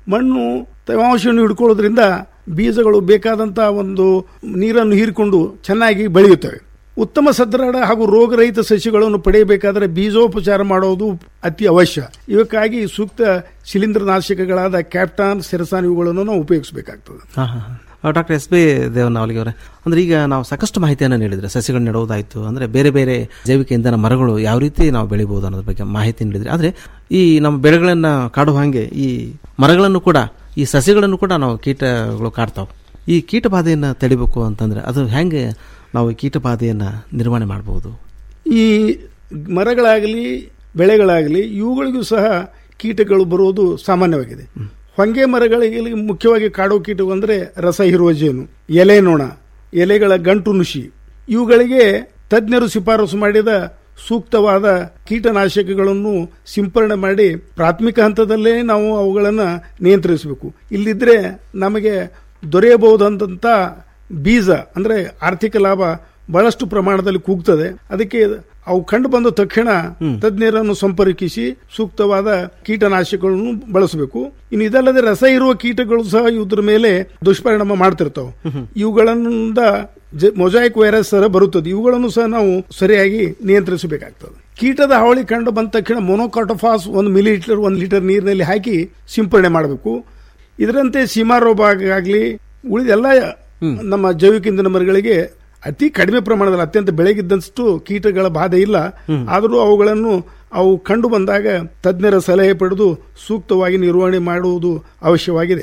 ಮಣ್ಣು ತೇವಾಂಶವನ್ನು ಹಿಡ್ಕೊಳ್ಳೋದ್ರಿಂದ ಬೀಜಗಳು ಬೇಕಾದಂತ ಒಂದು ನೀರನ್ನು ಹೀರಿಕೊಂಡು ಚೆನ್ನಾಗಿ ಬೆಳೆಯುತ್ತವೆ ಉತ್ತಮ ಸದೃಢ ಹಾಗೂ ರೋಗರಹಿತ ಸಸ್ಯಗಳನ್ನು ಪಡೆಯಬೇಕಾದರೆ ಬೀಜೋಪಚಾರ ಮಾಡೋದು ಅತಿ ಅವಶ್ಯ ಇವಕ್ಕಾಗಿ ಸೂಕ್ತ ಶಿಲೀಂಧ್ರನಾಶಕಗಳಾದ ಕ್ಯಾಪ್ಟಾನ್ ಸೆರಸಾನ್ ಇವುಗಳನ್ನು ನಾವು ಉಪಯೋಗಿಸಬೇಕಾಗ್ತದೆ ಹಾ ಹಾ ಹಾ ಡಾಕ್ಟರ್ ಎಸ್ ಬಿ ದೇವನಾವಲಿಗೆ ಅವರೇ ಅಂದ್ರೆ ಈಗ ನಾವು ಸಾಕಷ್ಟು ಮಾಹಿತಿಯನ್ನು ನೀಡಿದ್ರೆ ಸಸಿಗಳು ನೆಡುವುದಾಯ್ತು ಅಂದ್ರೆ ಬೇರೆ ಬೇರೆ ಜೈವಿಕ ಇಂಧನ ಮರಗಳು ಯಾವ ರೀತಿ ನಾವು ಬೆಳಿಬಹುದು ಅನ್ನೋದ್ರ ಬಗ್ಗೆ ಮಾಹಿತಿ ನೀಡಿದ್ರೆ ಆದ್ರೆ ಈ ನಮ್ಮ ಬೆಳೆಗಳನ್ನ ಕಾಡುವ ಹಾಗೆ ಈ ಮರಗಳನ್ನು ಕೂಡ ಈ ಸಸಿಗಳನ್ನು ಕೂಡ ನಾವು ಕೀಟಗಳು ಕಾಡ್ತಾವೆ ಈ ಕೀಟ ಬಾಧೆಯನ್ನು ತಡಿಬೇಕು ಅಂತಂದ್ರೆ ಅದು ಹೆಂಗೆ ನಾವು ಈ ಕೀಟ ಬಾಧೆಯನ್ನ ನಿರ್ವಹಣೆ ಮಾಡಬಹುದು ಈ ಮರಗಳಾಗಲಿ ಬೆಳೆಗಳಾಗಲಿ ಇವುಗಳಿಗೂ ಸಹ ಕೀಟಗಳು ಬರುವುದು ಸಾಮಾನ್ಯವಾಗಿದೆ ಹೊಂಗೆ ಮರಗಳಿಗೆ ಮುಖ್ಯವಾಗಿ ಕಾಡೋ ಕೀಟವು ಅಂದರೆ ರಸ ಹೀರುವ ಜೇನು ಎಲೆ ನೊಣ ಎಲೆಗಳ ಗಂಟು ನುಷಿ ಇವುಗಳಿಗೆ ತಜ್ಞರು ಶಿಫಾರಸು ಮಾಡಿದ ಸೂಕ್ತವಾದ ಕೀಟನಾಶಕಗಳನ್ನು ಸಿಂಪರಣೆ ಮಾಡಿ ಪ್ರಾಥಮಿಕ ಹಂತದಲ್ಲೇ ನಾವು ಅವುಗಳನ್ನು ನಿಯಂತ್ರಿಸಬೇಕು ಇಲ್ಲಿದ್ರೆ ನಮಗೆ ದೊರೆಯಬಹುದಂತ ಬೀಜ ಅಂದ್ರೆ ಆರ್ಥಿಕ ಲಾಭ ಬಹಳಷ್ಟು ಪ್ರಮಾಣದಲ್ಲಿ ಕೂಗ್ತದೆ ಅದಕ್ಕೆ ಅವು ಕಂಡು ಬಂದ ತಕ್ಷಣ ತಜ್ಞರನ್ನು ಸಂಪರ್ಕಿಸಿ ಸೂಕ್ತವಾದ ಕೀಟನಾಶಕಗಳನ್ನು ಬಳಸಬೇಕು ಇನ್ನು ಇದಲ್ಲದೆ ರಸ ಇರುವ ಕೀಟಗಳು ಸಹ ಇದ್ರ ಮೇಲೆ ದುಷ್ಪರಿಣಾಮ ಮಾಡ್ತಿರ್ತಾವೆ ಇವುಗಳಿಂದ ಮೊಜಾಯಿಕ್ ವೈರಸ್ ಸಹ ಬರುತ್ತದೆ ಇವುಗಳನ್ನು ಸಹ ನಾವು ಸರಿಯಾಗಿ ನಿಯಂತ್ರಿಸಬೇಕಾಗ್ತದೆ ಕೀಟದ ಹಾವಳಿ ಕಂಡು ಬಂದ ತಕ್ಷಣ ಮೊನೋಕಾಟೋಫಾಸ್ ಒಂದು ಮಿಲಿ ಲೀಟರ್ ಒಂದು ಲೀಟರ್ ನೀರಿನಲ್ಲಿ ಹಾಕಿ ಸಿಂಪರಣೆ ಮಾಡಬೇಕು ಇದರಂತೆ ಸೀಮಾ ರೋಗ ಆಗಲಿ ಉಳಿದೆಲ್ಲ ನಮ್ಮ ಜೈವಿಕ ಇಂಧನ ಮರಗಳಿಗೆ ಅತಿ ಕಡಿಮೆ ಪ್ರಮಾಣದಲ್ಲಿ ಅತ್ಯಂತ ಬೆಳಗಿದ್ದಷ್ಟು ಕೀಟಗಳ ಬಾಧೆ ಇಲ್ಲ ಆದರೂ ಅವುಗಳನ್ನು ಅವು ಕಂಡು ಬಂದಾಗ ತಜ್ಞರ ಸಲಹೆ ಪಡೆದು ಸೂಕ್ತವಾಗಿ ನಿರ್ವಹಣೆ ಮಾಡುವುದು ಅವಶ್ಯವಾಗಿದೆ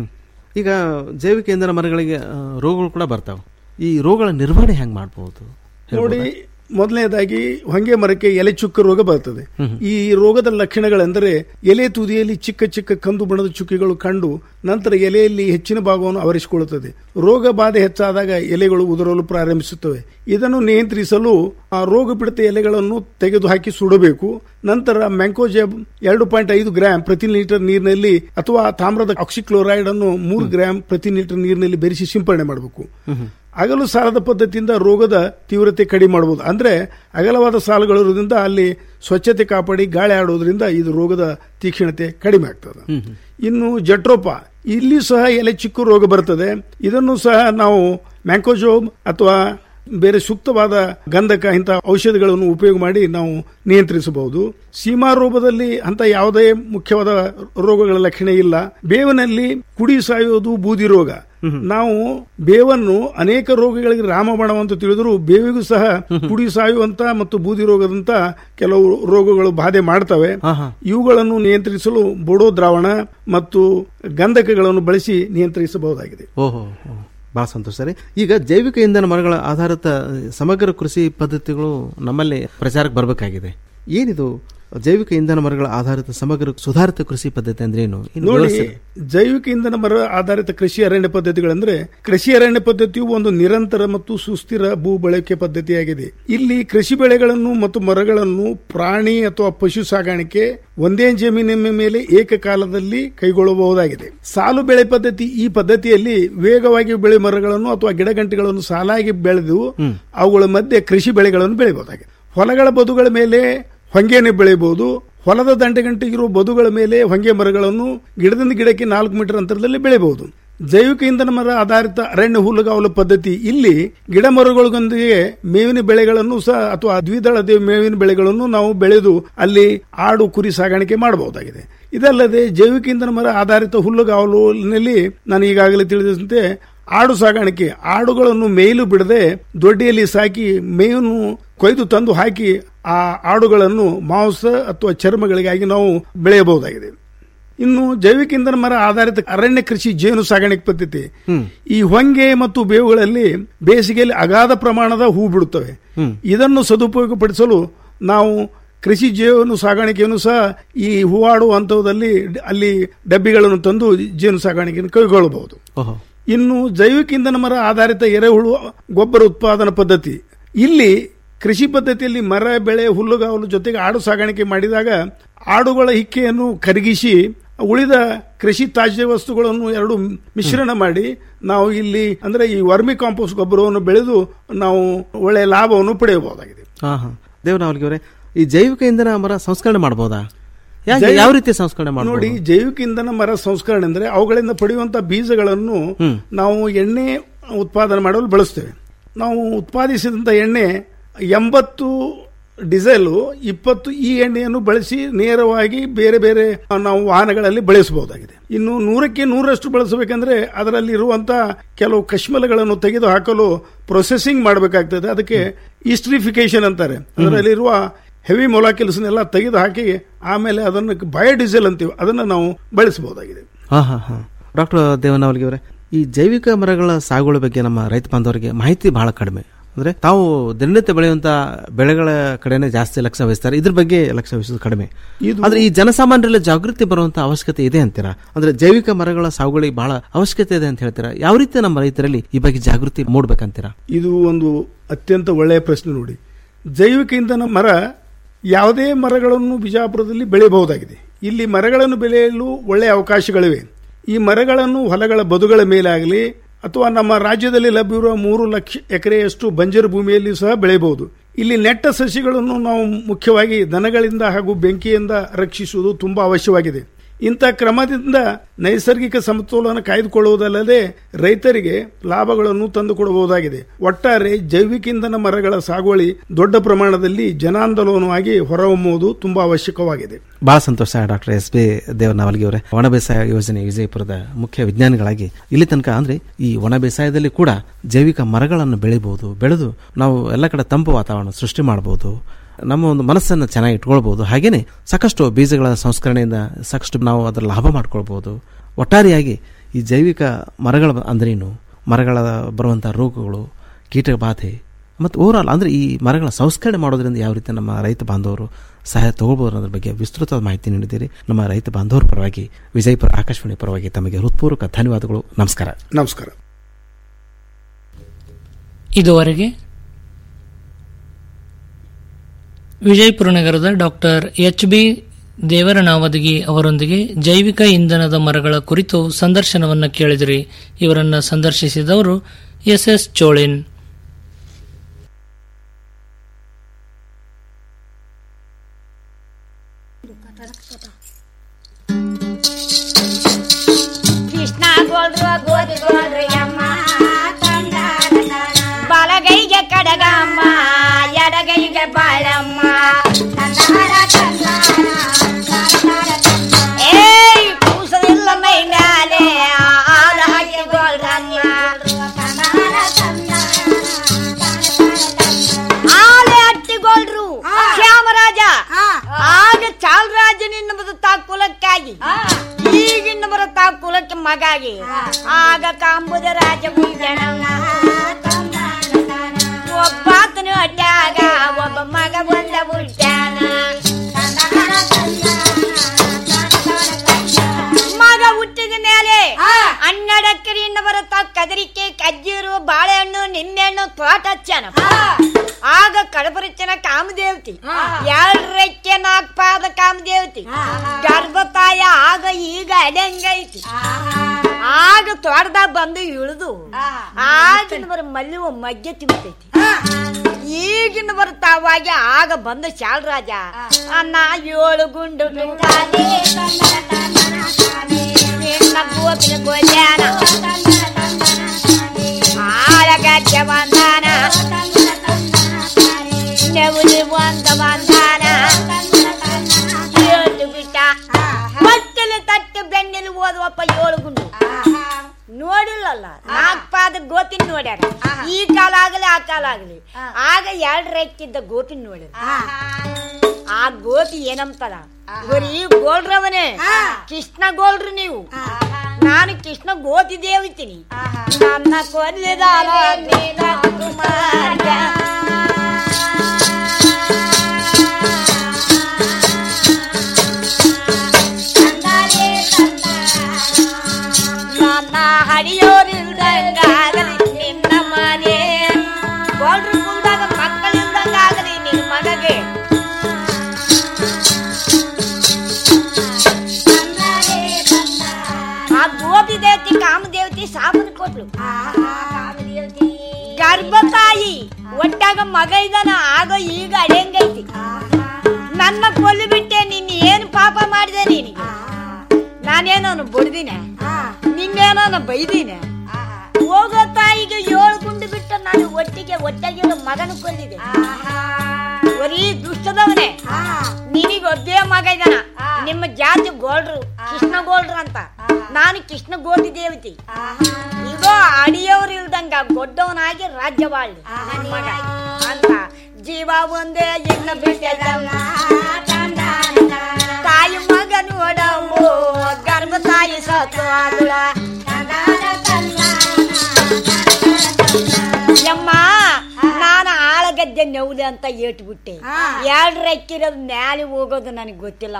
ಈಗ ಜೈವಿಕ ಇಂಧನ ಮರಗಳಿಗೆ ಆ, ರೋಗಗಳು ಕೂಡ ಬರ್ತಾವೆ ಈ ರೋಗಗಳ ನಿರ್ವಹಣೆ ಹೆಂಗ್ ಮಾಡಬಹುದು ನೋಡಿ ಮೊದಲನೇದಾಗಿ ಹೊಂಗೆ ಮರಕ್ಕೆ ಎಲೆ ಚುಕ್ಕ ರೋಗ ಬರ್ತದೆ ಈ ರೋಗದ ಲಕ್ಷಣಗಳೆಂದರೆ ಎಲೆ ತುದಿಯಲ್ಲಿ ಚಿಕ್ಕ ಚಿಕ್ಕ ಕಂದು ಬಣ್ಣದ ಚುಕ್ಕಿಗಳು ಕಂಡು ನಂತರ ಎಲೆಯಲ್ಲಿ ಹೆಚ್ಚಿನ ಭಾಗವನ್ನು ಆವರಿಸಿಕೊಳ್ಳುತ್ತದೆ ರೋಗ ಬಾಧೆ ಹೆಚ್ಚಾದಾಗ ಎಲೆಗಳು ಉದುರಲು ಪ್ರಾರಂಭಿಸುತ್ತವೆ ಇದನ್ನು ನಿಯಂತ್ರಿಸಲು ಆ ರೋಗ ಪೀಡಿತ ಎಲೆಗಳನ್ನು ತೆಗೆದುಹಾಕಿ ಸುಡಬೇಕು ನಂತರ ಮ್ಯಾಂಕೋಜೆಬ್ ಎರಡು ಪಾಯಿಂಟ್ ಐದು ಗ್ರಾಂ ಪ್ರತಿ ಲೀಟರ್ ನೀರಿನಲ್ಲಿ ಅಥವಾ ತಾಮ್ರದ ಆಕ್ಸಿಕ್ಲೋರೈಡ್ ಅನ್ನು ಮೂರು ಗ್ರಾಂ ಪ್ರತಿ ಲೀಟರ್ ನೀರಿನಲ್ಲಿ ಬೆರೆಸಿ ಸಿಂಪರಣೆ ಮಾಡಬೇಕು ಅಗಲು ಸಾಲದ ಪದ್ಧತಿಯಿಂದ ರೋಗದ ತೀವ್ರತೆ ಕಡಿಮೆ ಮಾಡಬಹುದು ಅಂದ್ರೆ ಅಗಲವಾದ ಸಾಲುಗಳಿರೋದ್ರಿಂದ ಅಲ್ಲಿ ಸ್ವಚ್ಛತೆ ಕಾಪಾಡಿ ಗಾಳಿ ಆಡೋದ್ರಿಂದ ಇದು ರೋಗದ ತೀಕ್ಷ್ಣತೆ ಕಡಿಮೆ ಆಗ್ತದೆ ಇನ್ನು ಜಟ್ರೋಪ ಇಲ್ಲಿ ಸಹ ಎಲೆ ಚಿಕ್ಕ ರೋಗ ಬರ್ತದೆ ಇದನ್ನು ಸಹ ನಾವು ಮ್ಯಾಂಕೋಜೋಮ್ ಅಥವಾ ಬೇರೆ ಸೂಕ್ತವಾದ ಗಂಧಕ ಇಂಥ ಔಷಧಿಗಳನ್ನು ಉಪಯೋಗ ಮಾಡಿ ನಾವು ನಿಯಂತ್ರಿಸಬಹುದು ಸೀಮಾ ರೋಗದಲ್ಲಿ ಅಂತ ಯಾವುದೇ ಮುಖ್ಯವಾದ ರೋಗಗಳ ಲಕ್ಷಣ ಇಲ್ಲ ಬೇವಿನಲ್ಲಿ ಕುಡಿ ಸಾಯುವುದು ಬೂದಿ ರೋಗ ನಾವು ಬೇವನ್ನು ಅನೇಕ ರೋಗಗಳಿಗೆ ರಾಮಬಾಣ ಅಂತ ತಿಳಿದರೂ ಬೇವಿಗೂ ಸಹ ಕುಡಿ ಸಾಯುವಂತ ಮತ್ತು ಬೂದಿ ರೋಗದಂತ ಕೆಲವು ರೋಗಗಳು ಬಾಧೆ ಮಾಡ್ತವೆ ಇವುಗಳನ್ನು ನಿಯಂತ್ರಿಸಲು ಬೋಡೋ ದ್ರಾವಣ ಮತ್ತು ಗಂಧಕಗಳನ್ನು ಬಳಸಿ ನಿಯಂತ್ರಿಸಬಹುದಾಗಿದೆ ಓಹೋ ಬಹಳ ಸಂತೋಷ ಸರಿ ಈಗ ಜೈವಿಕ ಇಂಧನ ಮರಗಳ ಆಧಾರಿತ ಸಮಗ್ರ ಕೃಷಿ ಪದ್ಧತಿಗಳು ನಮ್ಮಲ್ಲಿ ಪ್ರಚಾರಕ್ಕೆ ಬರಬೇಕಾಗಿದೆ ಏನಿದು ಜೈವಿಕ ಇಂಧನ ಮರಗಳ ಆಧಾರಿತ ಸಮಗ್ರ ಸುಧಾರಿತ ಕೃಷಿ ಪದ್ಧತಿ ಅಂದ್ರೆ ಏನು ಇನ್ನು ನೋಡಿ ವಿವರಿಸಿ. ಜೈವಿಕ ಇಂಧನ ಮರ ಆಧಾರಿತ ಕೃಷಿ ಅರಣ್ಯ ಪದ್ಧತಿಗಳಂದ್ರೆ ಕೃಷಿ ಅರಣ್ಯ ಪದ್ಧತಿಯು ಒಂದು ನಿರಂತರ ಮತ್ತು ಸುಸ್ಥಿರ ಭೂ ಬಳಕೆ ಪದ್ಧತಿಯಾಗಿದೆ ಇಲ್ಲಿ ಕೃಷಿ ಬೆಳೆಗಳನ್ನು ಮತ್ತು ಮರಗಳನ್ನು ಪ್ರಾಣಿ ಅಥವಾ ಪಶು ಸಾಗಾಣಿಕೆ ಒಂದೇ ಜಮೀನಿನ ಮೇಲೆ ಏಕಕಾಲದಲ್ಲಿ ಕೈಗೊಳ್ಳಬಹುದಾಗಿದೆ ಸಾಲು ಬೆಳೆ ಪದ್ಧತಿ ಈ ಪದ್ಧತಿಯಲ್ಲಿ ವೇಗವಾಗಿ ಬೆಳೆ ಮರಗಳನ್ನು ಅಥವಾ ಗಿಡಗಂಟಿಗಳನ್ನು ಸಾಲಾಗಿ ಬೆಳೆದು ಅವುಗಳ ಮಧ್ಯೆ ಕೃಷಿ ಬೆಳೆಗಳನ್ನು ಬೆಳೆಯಬಹುದಾಗಿದೆ ಹೊಲಗಳ ಬದುಗಳ ಮೇಲೆ ಹೊಂಗೆಯನ್ನು ಬೆಳೆಯಬಹುದು ಹೊಲದ ದಂಡೆಗಂಟಿಗಿರುವ ಬದುಗಳ ಮೇಲೆ ಹೊಂಗೆ ಮರಗಳನ್ನು ಗಿಡದಿಂದ ಗಿಡಕ್ಕೆ ನಾಲ್ಕು ಮೀಟರ್ ಅಂತರದಲ್ಲಿ ಬೆಳೆಯಬಹುದು ಜೈವಿಕ ಇಂಧನ ಮರ ಆಧಾರಿತ ಅರಣ್ಯ ಹುಲ್ಲುಗಾವಲು ಪದ್ಧತಿ ಇಲ್ಲಿ ಗಿಡ ಮರಗಳೊಂದಿಗೆ ಮೇವಿನ ಬೆಳೆಗಳನ್ನು ಸಹ ಅಥವಾ ದ್ವಿದಳ ದೇ- ಮೇವಿನ ಬೆಳೆಗಳನ್ನು ನಾವು ಬೆಳೆದು ಅಲ್ಲಿ ಆಡು ಕುರಿ ಸಾಗಾಣಿಕೆ ಮಾಡಬಹುದಾಗಿದೆ ಇದಲ್ಲದೆ ಜೈವಿಕ ಇಂಧನ ಮರ ಆಧಾರಿತ ಹುಲ್ಲುಗಾವಲಿನಲ್ಲಿ ನಾನು ಈಗಾಗಲೇ ತಿಳಿದಂತೆ ಆಡು ಸಾಗಾಣಿಕೆ ಆಡುಗಳನ್ನು ಮೇಯ್ಲು ಬಿಡದೆ ದೊಡ್ಡಿಯಲ್ಲಿ ಸಾಕಿ ಮೇವನ್ನು ಕೊಯ್ದು ತಂದು ಹಾಕಿ ಆ ಆಡುಗಳನ್ನು ಮಾಂಸ ಅಥವಾ ಚರ್ಮಗಳಿಗಾಗಿ ನಾವು ಬೆಳೆಯಬಹುದಾಗಿದೆ ಇನ್ನು ಜೈವಿಕ ಇಂಧನ ಮರ ಆಧಾರಿತ ಅರಣ್ಯ ಕೃಷಿ ಜೇನು ಸಾಗಾಣಿಕೆ ಪದ್ಧತಿ ಈ ಹೊಂಗೆ ಮತ್ತು ಬೇವುಗಳಲ್ಲಿ ಬೇಸಿಗೆಯಲ್ಲಿ ಅಗಾಧ ಪ್ರಮಾಣದ ಹೂ ಬಿಡುತ್ತವೆ ಇದನ್ನು ಸದುಪಯೋಗಪಡಿಸಲು ನಾವು ಕೃಷಿ ಜೇನು ಸಾಗಾಣಿಕೆಯನ್ನು ಸಹ ಈ ಹೂವಾಡುವ ಹಂತದಲ್ಲಿ ಅಲ್ಲಿ ಡಬ್ಬಿಗಳನ್ನು ತಂದು ಜೇನು ಸಾಗಾಣಿಕೆಯನ್ನು ಕೈಗೊಳ್ಳಬಹುದು ಓಹೋ ಇನ್ನು ಜೈವಿಕ ಇಂಧನ ಮರ ಆಧಾರಿತ ಎರೆಹುಳು ಗೊಬ್ಬರ ಉತ್ಪಾದನಾ ಪದ್ಧತಿ ಇಲ್ಲಿ ಕೃಷಿ ಪದ್ಧತಿಯಲ್ಲಿ ಮರ ಬೆಳೆ ಹುಲ್ಲುಗಾವಲು ಜೊತೆಗೆ ಆಡು ಸಾಗಾಣಿಕೆ ಮಾಡಿದಾಗ ಆಡುಗಳ ಹಿಕ್ಕೆಯನ್ನು ಕರಗಿಸಿ ಉಳಿದ ಕೃಷಿ ತ್ಯಾಜ್ಯ ವಸ್ತುಗಳನ್ನು ಎರಡು ಮಿಶ್ರಣ ಮಾಡಿ ನಾವು ಇಲ್ಲಿ ಅಂದ್ರೆ ಈ ವರ್ಮಿ ಕಾಂಪೋಸ್ಟ್ ಗೊಬ್ಬರವನ್ನು ಬೆಳೆದು ನಾವು ಒಳ್ಳೆಯ ಲಾಭವನ್ನು ಪಡೆಯಬಹುದಾಗಿದೆ ಹಾ ಹಾ ದೇವನಾವಲಿಗೆ ಅವರೇ ಈ ಜೈವಿಕ ಇಂಧನ ಮರ ಸಂಸ್ಕರಣೆ ಮಾಡಬಹುದಾ ಯಾಕೆ? ಜೈವಿಕ- ಯಾವ ರೀತಿ ಸಂಸ್ಕರಣೆ ಮಾಡ್ಬೋದು? ನೋಡಿ ಜೈವಿಕ ಇಂಧನ ಮರ ಸಂಸ್ಕರಣೆ ಅಂದ್ರೆ ಅವುಗಳಿಂದ ಪಡೆಯುವಂತ ಬೀಜಗಳನ್ನು ನಾವು ಎಣ್ಣೆ ಉತ್ಪಾದನೆ ಮಾಡಲು ಬಳಸ್ತೇವೆ ನಾವು ಉತ್ಪಾದಿಸಿದಂತ ಎಣ್ಣೆ ಎಂಬತ್ತು ಡೀಸೆಲ್ ಇಪ್ಪತ್ತು ಈ ಎಣ್ಣೆಯನ್ನು ಬಳಸಿ ನೇರವಾಗಿ ಬೇರೆ ಬೇರೆ ನಾವು ವಾಹನಗಳಲ್ಲಿ ಬಳಸಬಹುದಾಗಿದೆ ಇನ್ನು ನೂರಕ್ಕೆ ನೂರಷ್ಟು ಬಳಸಬೇಕಂದ್ರೆ ಅದರಲ್ಲಿ ಇರುವಂತ ಕೆಲವು ಕಶ್ಮಲಗಳನ್ನು ತೆಗೆದು ಹಾಕಲು ಪ್ರೊಸೆಸಿಂಗ್ ಮಾಡಬೇಕಾಗ್ತದೆ ಅದಕ್ಕೆ ಈಸ್ಟ್ರಿಫಿಕೇಶನ್ ಅಂತಾರೆ ಅದರಲ್ಲಿರುವ ಹೆವಿ ಮೊಲಾಕಿಲ್ಸ್ನೆಲ್ಲ ತೆಗೆದು ಹಾಕಿ ಆಮೇಲೆ ಅದನ್ನು ಬಯೋಡೀಸೆಲ್ ಅಂತೀವಿ ಅದನ್ನು ನಾವು ಬಳಸಬಹುದಾಗಿದೆ ಹಾ ಹಾ ಹಾ ಡಾಕ್ಟರ್ ದೇವನವಲ್ಗಿ ಅವರೇ ಈ ಜೈವಿಕ ಮರಗಳ ಸಾಗುವಳಿ ಬಗ್ಗೆ ನಮ್ಮ ರೈತ ಬಾಂಧವರಿಗೆ ಮಾಹಿತಿ ಬಹಳ ಕಡಿಮೆ ಅಂದ್ರೆ ತಾವು ದಿನನಿತ್ಯ ಬೆಳೆಯುವಂತ ಬೆಳೆಗಳ ಕಡೆನೆ ಜಾಸ್ತಿ ಲಕ್ಷ್ಯ ವಹಿಸ್ತಾರೆ ಇದ್ರ ಬಗ್ಗೆ ಲಕ್ಷ್ಯ ವಹಿಸೋದು ಕಡಿಮೆ ಆದ್ರೆ ಈ ಜನಸಾಮಾನ್ಯರಲ್ಲಿ ಜಾಗೃತಿ ಬರುವಂತ ಅವಶ್ಯಕತೆ ಇದೆ ಅಂತೀರಾ ಅಂದ್ರೆ ಜೈವಿಕ ಮರಗಳ ಸಾಗುವಳಿ ಬಹಳ ಅವಶ್ಯಕತೆ ಇದೆ ಅಂತ ಹೇಳ್ತೀರಾ ಯಾವ ರೀತಿ ನಮ್ಮ ರೈತರಲ್ಲಿ ಈ ಬಗ್ಗೆ ಜಾಗೃತಿ ಮೂಡ್ಬೇಕಂತೀರಾ ಇದು ಒಂದು ಅತ್ಯಂತ ಒಳ್ಳೆಯ ಪ್ರಶ್ನೆ ನೋಡಿ ಜೈವಿಕ ಇಂಧನ ಮರ ಯಾವುದೇ ಮರಗಳನ್ನು ಬಿಜಾಪುರದಲ್ಲಿ ಬೆಳೆಯಬಹುದಾಗಿದೆ ಇಲ್ಲಿ ಮರಗಳನ್ನು ಬೆಳೆಯಲು ಒಳ್ಳೆಯ ಅವಕಾಶಗಳಿವೆ ಈ ಮರಗಳನ್ನು ಹೊಲಗಳ ಬದುಗಳ ಮೇಲಾಗಲಿ ಅಥವಾ ನಮ್ಮ ರಾಜ್ಯದಲ್ಲಿ ಲಭ್ಯವಿರುವ ಮೂರು ಲಕ್ಷ ಎಕರೆಯಷ್ಟು ಬಂಜರು ಭೂಮಿಯಲ್ಲಿ ಸಹ ಬೆಳೆಯಬಹುದು ಇಲ್ಲಿ ನೆಟ್ಟ ಸಸಿಗಳನ್ನು ನಾವು ಮುಖ್ಯವಾಗಿ ದನಗಳಿಂದ ಹಾಗೂ ಬೆಂಕಿಯಿಂದ ರಕ್ಷಿಸುವುದು ತುಂಬಾ ಅವಶ್ಯವಾಗಿದೆ ಇಂಥ ಕ್ರಮದಿಂದ ನೈಸರ್ಗಿಕ ಸಮತೋಲನ ಕಾಯ್ದುಕೊಳ್ಳುವುದಲ್ಲದೆ ರೈತರಿಗೆ ಲಾಭಗಳನ್ನು ತಂದುಕೊಡಬಹುದಾಗಿದೆ ಒಟ್ಟಾರೆ ಜೈವಿಕ ಇಂಧನ ಮರಗಳ ಸಾಗುವಳಿ ದೊಡ್ಡ ಪ್ರಮಾಣದಲ್ಲಿ ಜನಾಂದೋಲನವಾಗಿ ಹೊರಹೊಮ್ಮುವುದು ತುಂಬಾ ಅವಶ್ಯಕವಾಗಿದೆ ಬಹಳ ಸಂತೋಷ ಡಾಕ್ಟರ್ ಎಸ್ ಬಿ ದೇವನವಲ್ಗಿ ಅವರೇ ಒಣ ಬೇಸಾಯ ಯೋಜನೆ ವಿಜಯಪುರದ ಮುಖ್ಯ ವಿಜ್ಞಾನಿಗಳಾಗಿ ಇಲ್ಲಿ ತನಕ ಅಂದ್ರೆ ಈ ಒಣ ಬೇಸಾಯದಲ್ಲಿ ಕೂಡ ಜೈವಿಕ ಮರಗಳನ್ನು ಬೆಳಿಬಹುದು ಬೆಳೆದು ನಾವು ಎಲ್ಲ ಕಡೆ ತಂಪು ವಾತಾವರಣ ಸೃಷ್ಟಿ ಮಾಡಬಹುದು ನಮ್ಮ ಒಂದು ಮನಸ್ಸನ್ನು ಚೆನ್ನಾಗಿ ಇಟ್ಕೊಳ್ಬಹುದು ಹಾಗೇನೆ ಸಾಕಷ್ಟು ಬೀಜಗಳ ಸಂಸ್ಕರಣೆಯಿಂದ ಸಾಕಷ್ಟು ನಾವು ಅದರ ಲಾಭ ಮಾಡ್ಕೊಳ್ಬಹುದು ಒಟ್ಟಾರೆಯಾಗಿ ಈ ಜೈವಿಕ ಮರಗಳ ಅಂದ್ರೇನು ಮರಗಳ ಬರುವಂತಹ ರೋಗಗಳು ಕೀಟ ಬಾಧೆ ಮತ್ತು ಓವರ್ ಆಲ್ ಅಂದ್ರೆ ಈ ಮರಗಳ ಸಂಸ್ಕರಣೆ ಮಾಡೋದ್ರಿಂದ ಯಾವ ರೀತಿ ನಮ್ಮ ರೈತ ಬಾಂಧವರು ಸಹಾಯ ತಗೊಳ್ಬಹುದು ಅನ್ನೋದ್ರ ಬಗ್ಗೆ ವಿಸ್ತೃತವಾದ ಮಾಹಿತಿ ನೀಡಿದ್ದೀರಿ ನಮ್ಮ ರೈತ ಬಾಂಧವರ ಪರವಾಗಿ ವಿಜಯಪುರ ಆಕಾಶವಾಣಿ ಪರವಾಗಿ ತಮಗೆ ಹೃತ್ಪೂರ್ವಕ ಧನ್ಯವಾದಗಳು ನಮಸ್ಕಾರ ನಮಸ್ಕಾರ ಇದುವರೆಗೆ ವಿಜಯಪುರ ನಗರದ ಡಾಕ್ಟರ್ ಎಚ್ ಬಿ ದೇವರನಾವದಗಿ ಅವರೊಂದಿಗೆ ಜೈವಿಕ ಇಂಧನದ ಮರಗಳ ಕುರಿತು ಸಂದರ್ಶನವನ್ನು ಕೇಳಿದಿರಿ ಇವರನ್ನ ಸಂದರ್ಶಿಸಿದವರು ಎಸ್ ಎಸ್ ಚೋಳಿನ್ ಕೃಷ್ಣ ಗೋಲ್ರು ಗೋಧಿ ಗೋಲ್ರು ಯಮ್ಮ ಬಲಗೈಗೆ ಕಡಗಮ್ಮ ಎಡಗೈಗೆ ಬಾಳಮ್ಮ ಏಯ್ ಕೂಸದಿಲ್ಲ ಮೈ ಮ್ಯಾಲೆ ಆದ ಹಾಕಿ ಗೋಲ್ರಮ್ಮ ಆಲೆ ಅಟ್ಟಿಗೋಲ್ರು ಶ್ಯಾಮರಾಜ ಆಗ ಚಾಲರಾಜನಿಂದ ಬರುತ್ತಾ ಕುಲಕ್ಕಾಗಿ ಈಗಿನ ಬರುತ್ತಾ ಕುಲಕ್ಕೆ ಮಗಾಗಿ ಆಗ ಕಾಂಬುದ ರಾಜ ಒಬ್ಬಾತನು ಅಡ್ಡಾಗ ಒಬ್ಬ ಮಗ ಬಂದ ಹುಟ್ಟ್ಯಾನ ಮಗ ಹುಟ್ಟಿದ ಮೇಲೆ ಹನ್ನೆರಡಕ್ಕರಿಂದ ಬರುತ್ತಾ ಕದರಿಕೆ ಕಜ್ಜೀರು ಬಾಳೆಹಣ್ಣು ನಿಂಬೆಹಣ್ಣು ತೋಟ ಹಚ್ಚನ ಆಗ ಕಡಬರಿಚನ ಕಾಮದೇವತಿ ಎರಡರಕ್ಕೆ ನಾಲ್ಕು ಪಾದ ಕಾಮದೇವತಿ ಗರ್ಭತಾಯ ಆಗ ಈಗ ಅಡಂಗೈತಿ ಆಗ ತೋಟದಾಗ ಬಂದು ಇಳಿದು ಆಗಿನ ಬರ ಮಲ್ಲಿವ ಮಗ್ಗೆ ತಿಂತೈತಿ ಈಗಿನ ಬರ್ತಾವಾಗಿ ಆಗ ಬಂದ ಚಾಲರಾಜ ಅನ್ನ ಏಳು ಗುಂಡು ನುಂಗಾಲೆ ನಿನ್ನ ಗೋಪಿನ ಗೋಜಾನ ಆಳಗಜ್ಜ ಬಂದಾನ ನೆವುಲಿ ಒಂದ ಬಂದಾನ ಏಳು ಬಿಟ್ಟ ಮತ್ತಲ್ಲಿ ತಟ್ಟು ಬೆನ್ನೆಲು ಓದುವಪ್ಪ ಏಳು ಗುಂಡು ನೋಡಿಲ್ಲಲ್ಲ ನಾಲ್ಕು ಪಾದ ಗೋಪಿನ ನೋಡ್ಯಾರ ಈ ಕಾಲ ಆಗಲಿ ಆ ಕಾಲ ಆಗಲಿ ಆಗ ಎರಡು ರೆಕ್ಕಿದ್ದ ಗೋಪಿನ ನೋಡಿದ ಆ ಗೋಪಿ ಏನಂತದ ಬರೀ ಗೋಲ್ರವನೇ ಕೃಷ್ಣ ಗೋಲ್ರು ನೀವು ನಾನು ಕೃಷ್ಣ ಗೋಪಿ ದೇವಿತೀನಿ ನನ್ನ ಕೊಲ್ಲಿದಾರ ನೀನ ಕುಮಾರ ನನ್ನ ಹಡಿಯೋರಿಲ್ದಂಗಾಗಲಿ ನಿನ್ನ ಮನೆ ಗೋಲ್ರು ಕುಂದಾಗ ಮಕ್ಕಳಿಲ್ದಂಗಾಗಲಿ ನಿನ್ನ ಮಗಗೆ ಆ ಗೋಪಿ ದೇವತಿ ಕಾಮದೇವತಿ ಸಾಬನ್ ಕೊಟ್ಲು ಗರ್ಭತಾಯಿ ಒಟ್ಟಾಗ ಮಗ ಇದಾನ ಆಗ ಈಗ ಅಡೆಂಗೈತಿ ನನ್ನ ಕೊಲ್ಲು ಬಿಟ್ಟೆ ನಿನ್ನ ಏನ್ ಪಾಪ ಪಾಪ ಮಾಡಿದೆ ನಿನಗೆ ನಾನೇನೋ ಬಡ್ದಿನ ನಿನ್ನೇನೋ ಬೈದಿನ ಹೋಗೋ ತಾಯಿಗೆ ಏಳು ಗುಂಡು ಬಿಟ್ಟು ನಾನು ಒಟ್ಟಿಗೆ ಒಟ್ಟಿಗೆ ಮಗನ ಕೊಲ್ಲಿದೆ ಬರೀ ದುಷ್ಟದವನೇ ನಿನಗೆ ಒಬ್ಬೇ ಮಗ ಇದ್ದಾನ ನಿಮ್ಮ ಜಾತಿ ಗೋಲ್ಡ್ರು ಕೃಷ್ಣ ಗೋಲ್ಡ್ರು ಅಂತ ನಾನು ಕೃಷ್ಣ ಗೋಟಿ ದೇವತಿ ಇದೋ ಅಡಿಯವ್ರು ಇಲ್ದಂಗ ಗೊಡ್ಡವನಾಗಿ ರಾಜ್ಯವಾಳ್ಳಿ ನನ್ ಮಗ ಅಂತ ಜೀವ ಒಂದೇ ಇನ್ನ ಬಿಟ್ಟದಲ್ಲ ತಾಯಿ ಮಗ ನೋಡವು ಗರ್ಭ ತಾಯಿ ಸತ್ತು ಆದುಳ ಯಮ್ಮ ನಾನು ಆಳಗದ್ದೆ ನೆವ್ದೆ ಅಂತ ಏಟ್ಬಿಟ್ಟೆ ಎರಡು ರೆಕ್ಕಿರೋದು ಮ್ಯಾಲೆ ಹೋಗೋದು ನನಗೆ ಗೊತ್ತಿಲ್ಲ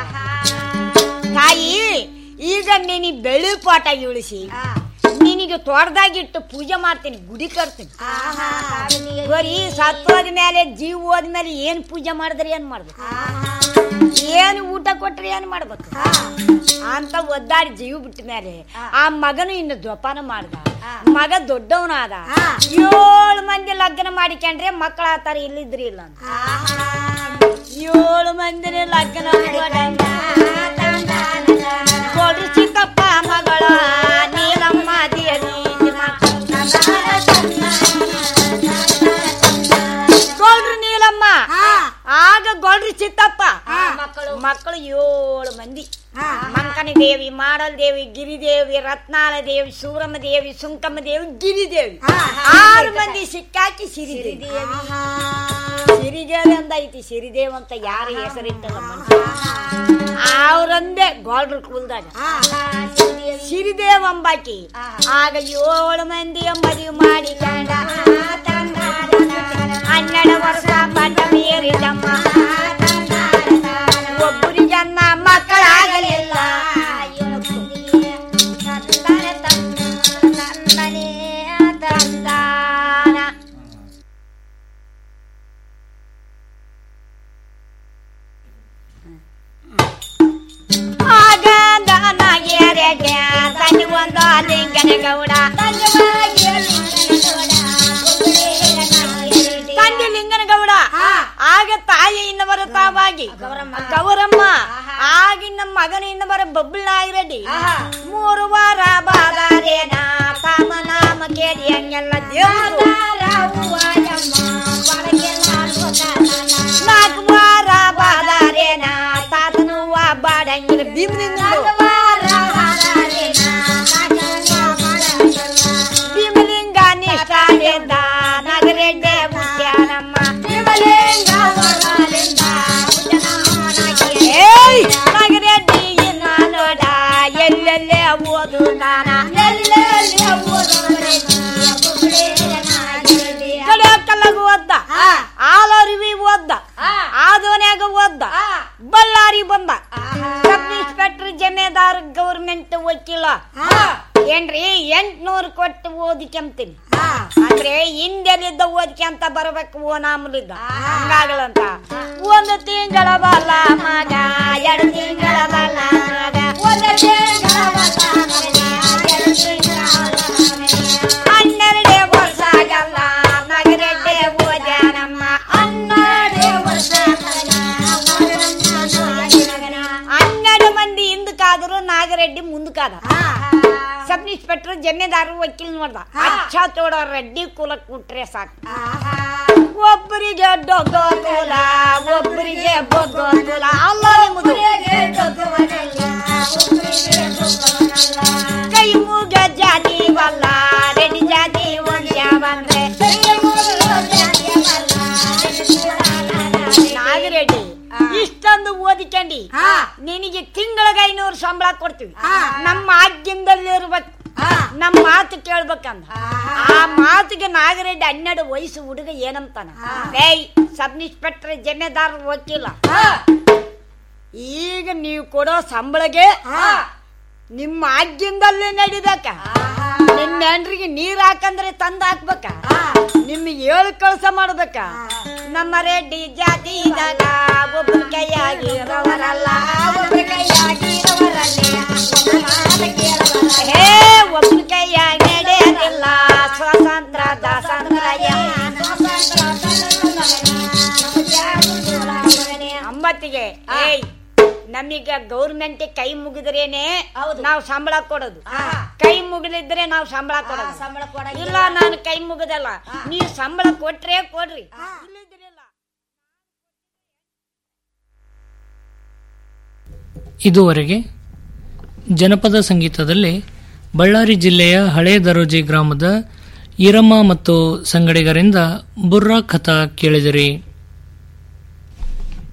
ತಾಯಿ ಈಗ ನೀನು ಬೆಳ್ಳಿ ಪಾಠ ಇಳಿಸಿ ನಿನಗೆ ತೋಟದಾಗಿಟ್ಟು ಪೂಜೆ ಮಾಡ್ತೀನಿ ಗುಡಿ ಕಟ್ತೀನಿ ಬರೀ ಸತ್ತೋದ ಮೇಲೆ ಜೀವ ಹೋದ್ಮೇಲೆ ಏನ್ ಪೂಜೆ ಮಾಡಿದ್ರೆ ಏನ್ ಮಾಡ್ಬೇಕು ಏನು ಊಟ ಕೊಟ್ರೆ ಏನ್ ಮಾಡ್ಬೇಕು ಅಂತ ಒದ್ದಾಡಿ ಜೀವ ಬಿಟ್ಟ ಮೇಲೆ ಆ ಮಗನು ಇನ್ನು ಜೋಪಾನ ಮಾಡ್ದ ಮಗ ದೊಡ್ಡವನಾದ ಏಳು ಮಂದಿ ಲಗ್ನ ಮಾಡಿಕೊಂಡ್ರೆ ಮಕ್ಕಳ ಆತಾರ ಇಲ್ಲಿದ್ರಿ ಇಲ್ಲ ಅಂತ. ಏಳು ಮಂದಿನ ಲಗ್ನ ಕೊಡ್ರಿ ಚಿಕ್ಕಪ್ಪ ಮಗಳ ನೀಲಮ್ಮ ದೇವಿ ಗೊಳ್ರಿ ನೀಲಮ್ಮ ಆಗ ಗೊಳ್ರಿ ಚಿತ್ತಪ್ಪ ಮಕ್ಕಳು ಮಕ್ಕಳು ಏಳು ಮಂದಿ ಮಂಕನ ದೇವಿ ಮಾಡಲ್ ದೇವಿ ಗಿರಿದೇವಿ ರತ್ನಾಲ ದೇವಿ ಸೂರಮ್ಮ ದೇವಿ ಸುಂಕಮ್ಮ ದೇವಿ ಗಿರಿದೇವಿ ಆರು ಮಂದಿ ಸಿಕ್ಕಾಕಿ ಸಿರಿದೇವಿ ಸಿರಿದೇವಿ ಅಂತ ಐತಿ ಸಿರಿದೇವ್ ಅಂತ ಯಾರ ಹೆಸರಿಟ್ಟಲ್ಲ ಮನುಷ್ಯ ಅವ್ರಂದೇ ಗೋಲ್ಡ್ರ ಕುಲ್ದಾಗ ಸಿರಿದೇವ್ ಅಂಬಾಕಿ ಆಗ ಏಳು ಮಂದಿ ಮದುವೆ ಮಾಡಿ ಕಂಡ ಹನ್ನೆರಡು ವರ್ಷ ಪಟ್ಟ ಮೀರಿದಮ್ಮ ಒಬ್ಬರಿಗನ್ನ ಮಕ್ಕಳಾಗಲಿಲ್ಲ ಆಗ ದಾನಗೆರೆಗೆ ತನಿ ಒಂದು ಲಿಂಗನ ಗೌಡ ತಂದೆ ಲಿಂಗನ ಗೌಡ ಆಗ ತಾಯಿ ಇನ್ನವರ ತಾವಾಗಿ ಗೌರಮ್ಮ ಆಗಿನ ಮಗನ ಇನ್ನವರ ಬಬ್ಬಳಾಗಿರಡಿ ಮೂರು ವಾರ ಬಾದಾರೇನ ತಾಮ ನಾಮ ಕೇಳಿ ಹಂಗೆಲ್ಲ ದೇವರು ನಾಲ್ಕು ವಾರ ಬಾದಾರೇನ ತಾತನು ಬಾಡಂಗಿಲ್ಲ ಭೀಮನಿಂದ ಭೀಮಲಿಂಗ ನಿಷ್ಠಾನಿಂದ ನಗರೆಡ್ಡೆ ಮುತ್ಯಾನಮ್ಮ ಏಯ್ ನಗರೆಡ್ಡಿ ಇನ್ನ ನೋಡ ಎಲ್ಲೆಲ್ಲೇ ಓದು ನಾನ ಕಡೆಯಕ್ಕಲ್ಲಾಗ ಓದ್ದ ಆಲರಿವಿ ಓದ್ದ ಆದೋನ್ಯಾಗ ಓದ್ದ ಬಳ್ಳಾರಿ ಬಂದ ಸಬ್ ಇನ್ಸ್ಪೆಕ್ಟರ್ ಜಮೇದಾರ್ ಗೌರ್ಮೆಂಟ್ ವಕೀಲ ಏನ್ರಿ ಎಂಟ್ನೂರು ಕೊಟ್ಟು ಓದಿಕೆಂತೀನಿ ಅಂದ್ರೆ ಹಿಂದೆಲಿದ್ದ ಓದಿಕೆಂತ ಬರ್ಬೇಕು ಓ ನಾಮಲಿದ್ದ ಹಂಗಾಗಲಂತ ಒಂದು ತಿಂಗಳ ಬಲ್ಲ ಮಗ ಎರಡು ತಿಂಗಳ ಬಲ್ಲ ಮಗ ಒಂದು ತಿಂಗಳ ಬಲ್ಲ ಮಗ, ಎರಡು ತಿಂಗಳ ಬಲ್ಲ ಮಗ. ಹನ್ನೆರಡೇ ವರ್ಷ ಆಗಲ್ಲ ನಗರೆಡ್ಡೆ ಓದ್ಯಾನಮ್ಮ ಹನ್ನೆರಡೇ ವರ್ಷ ಹನ್ನೆರಡು ಮಂದಿ ಹಿಂದಕ್ಕಾದ್ರು ನಾಗರೆಡ್ಡಿ ಮುಂದಕ್ಕಾದ ಸಬ್ ಇನ್ಸ್ಪೆಕ್ಟರ್ ಜಮೀದಾರ ವಕೀಲ್ ನೋಡ್ದ ಅಚ್ಚ ತೋಡ ರೆಡ್ಡಿ ಕುಲಕ್ ಕೊಟ್ರೆ ಸಾಕು ಒಬ್ಬರಿಗೆ ಡೊಗ್ಗ ಕುಲ ಒಬ್ಬರಿಗೆ ಬೊಗ್ಗ ಕುಲ ಅಲ್ಲ ನಿಮ್ಮದು ಕೈ ಮೂಗ ಜಾತಿ ವಲ್ಲ ರೆಡ್ಡಿ ಜಾತಿ ವಂಶ ಬಂದ್ರೆ ನಾಗರೆಡ್ಡಿ ಇಷ್ಟೊಂದು ಓದಿಕೊಂಡಿ ನಿನಗೆ ತಿಂಗಳಿಗೆ ಐನೂರು ಸಂಬಳ ಕೊಡ್ತೀವಿ ನಮ್ಮ ಆಜ್ಞದಲ್ಲಿರ್ಬೇಕು ನಮ್ಮ ಮಾತು ಕೇಳ್ಬೇಕಂದ ಆ ಮಾತಿಗೆ ನಾಗರೆಡ್ಡಿ ಹನ್ನೆರಡು ವಯಸ್ಸು ಹುಡುಗ ಏನಂತಾನ ಏಯ್ ಸಬ್ ಇನ್ಸ್ಪೆಕ್ಟರ್ ಜಮೇದಾರ್ ವಕೀಲ ಈಗ ನೀವು ಕೊಡೋ ಸಂಬಳಗೆ ನಿಮ್ಮ ಆಜ್ಞದಲ್ಲಿ ನಡಿಬೇಕ ನಿನ್ನ ಹೆಂಡ್ರಿಗೆ ನೀರ್ ಹಾಕಂದ್ರೆ ತಂದ ಹಾಕ್ಬೇಕ ನಿಮ್ಮ ಏಳು ಕಳ್ಸ ಮಾಡ್ಬೇಕ ನಮ್ಮ ರೆಡ್ಡಿ ಜಾತಿದಾಗ ಒಬ್ಬರ ಕೈಯಾಗಿರವರಲ್ಲ ಒಬ್ಬರ ಕೈಯಾಗಿರವರಲ್ಲೇ ಹೇ ಒಬ್ಬರ ಕೈಯಾಗಿ ನಡೆಯಲಿಲ್ಲ ಸ್ವಾತಂತ್ರ್ಯ ದಾಸಂದ್ರಯ ಅಂಬತ್ತಿಗೆ ಏಯ್ ನಮೀಗ ಗೌರ್ಮೆಂಟ್ ಕೈ ಮುಗಿದ್ರೇನೆ ನಾವು ಸಂಬಳ ಕೊಡೋದು ಕೈ ಮುಗಿದಿದ್ರೆ ನಾವು ಸಂಬಳ ಕೊಡೋದು ಸಂಬಳ ಇಲ್ಲ ನಾನು ಕೈ ಮುಗಿದಲ್ಲ ನೀವು ಸಂಬಳ ಕೊಟ್ರೆ ಕೊಡ್ರಿ ಇದುವರೆಗೆ ಜನಪದ ಸಂಗೀತದಲ್ಲಿ ಬಳ್ಳಾರಿ ಜಿಲ್ಲೆಯ ಹಳೆ ದರೋಜಿ ಗ್ರಾಮದ ಈರಮ್ಮ ಮತ್ತು ಸಂಗಡಿಗರಿಂದ ಬುರ್ರಾ ಕಥಾ ಕೇಳಿದಿರಿ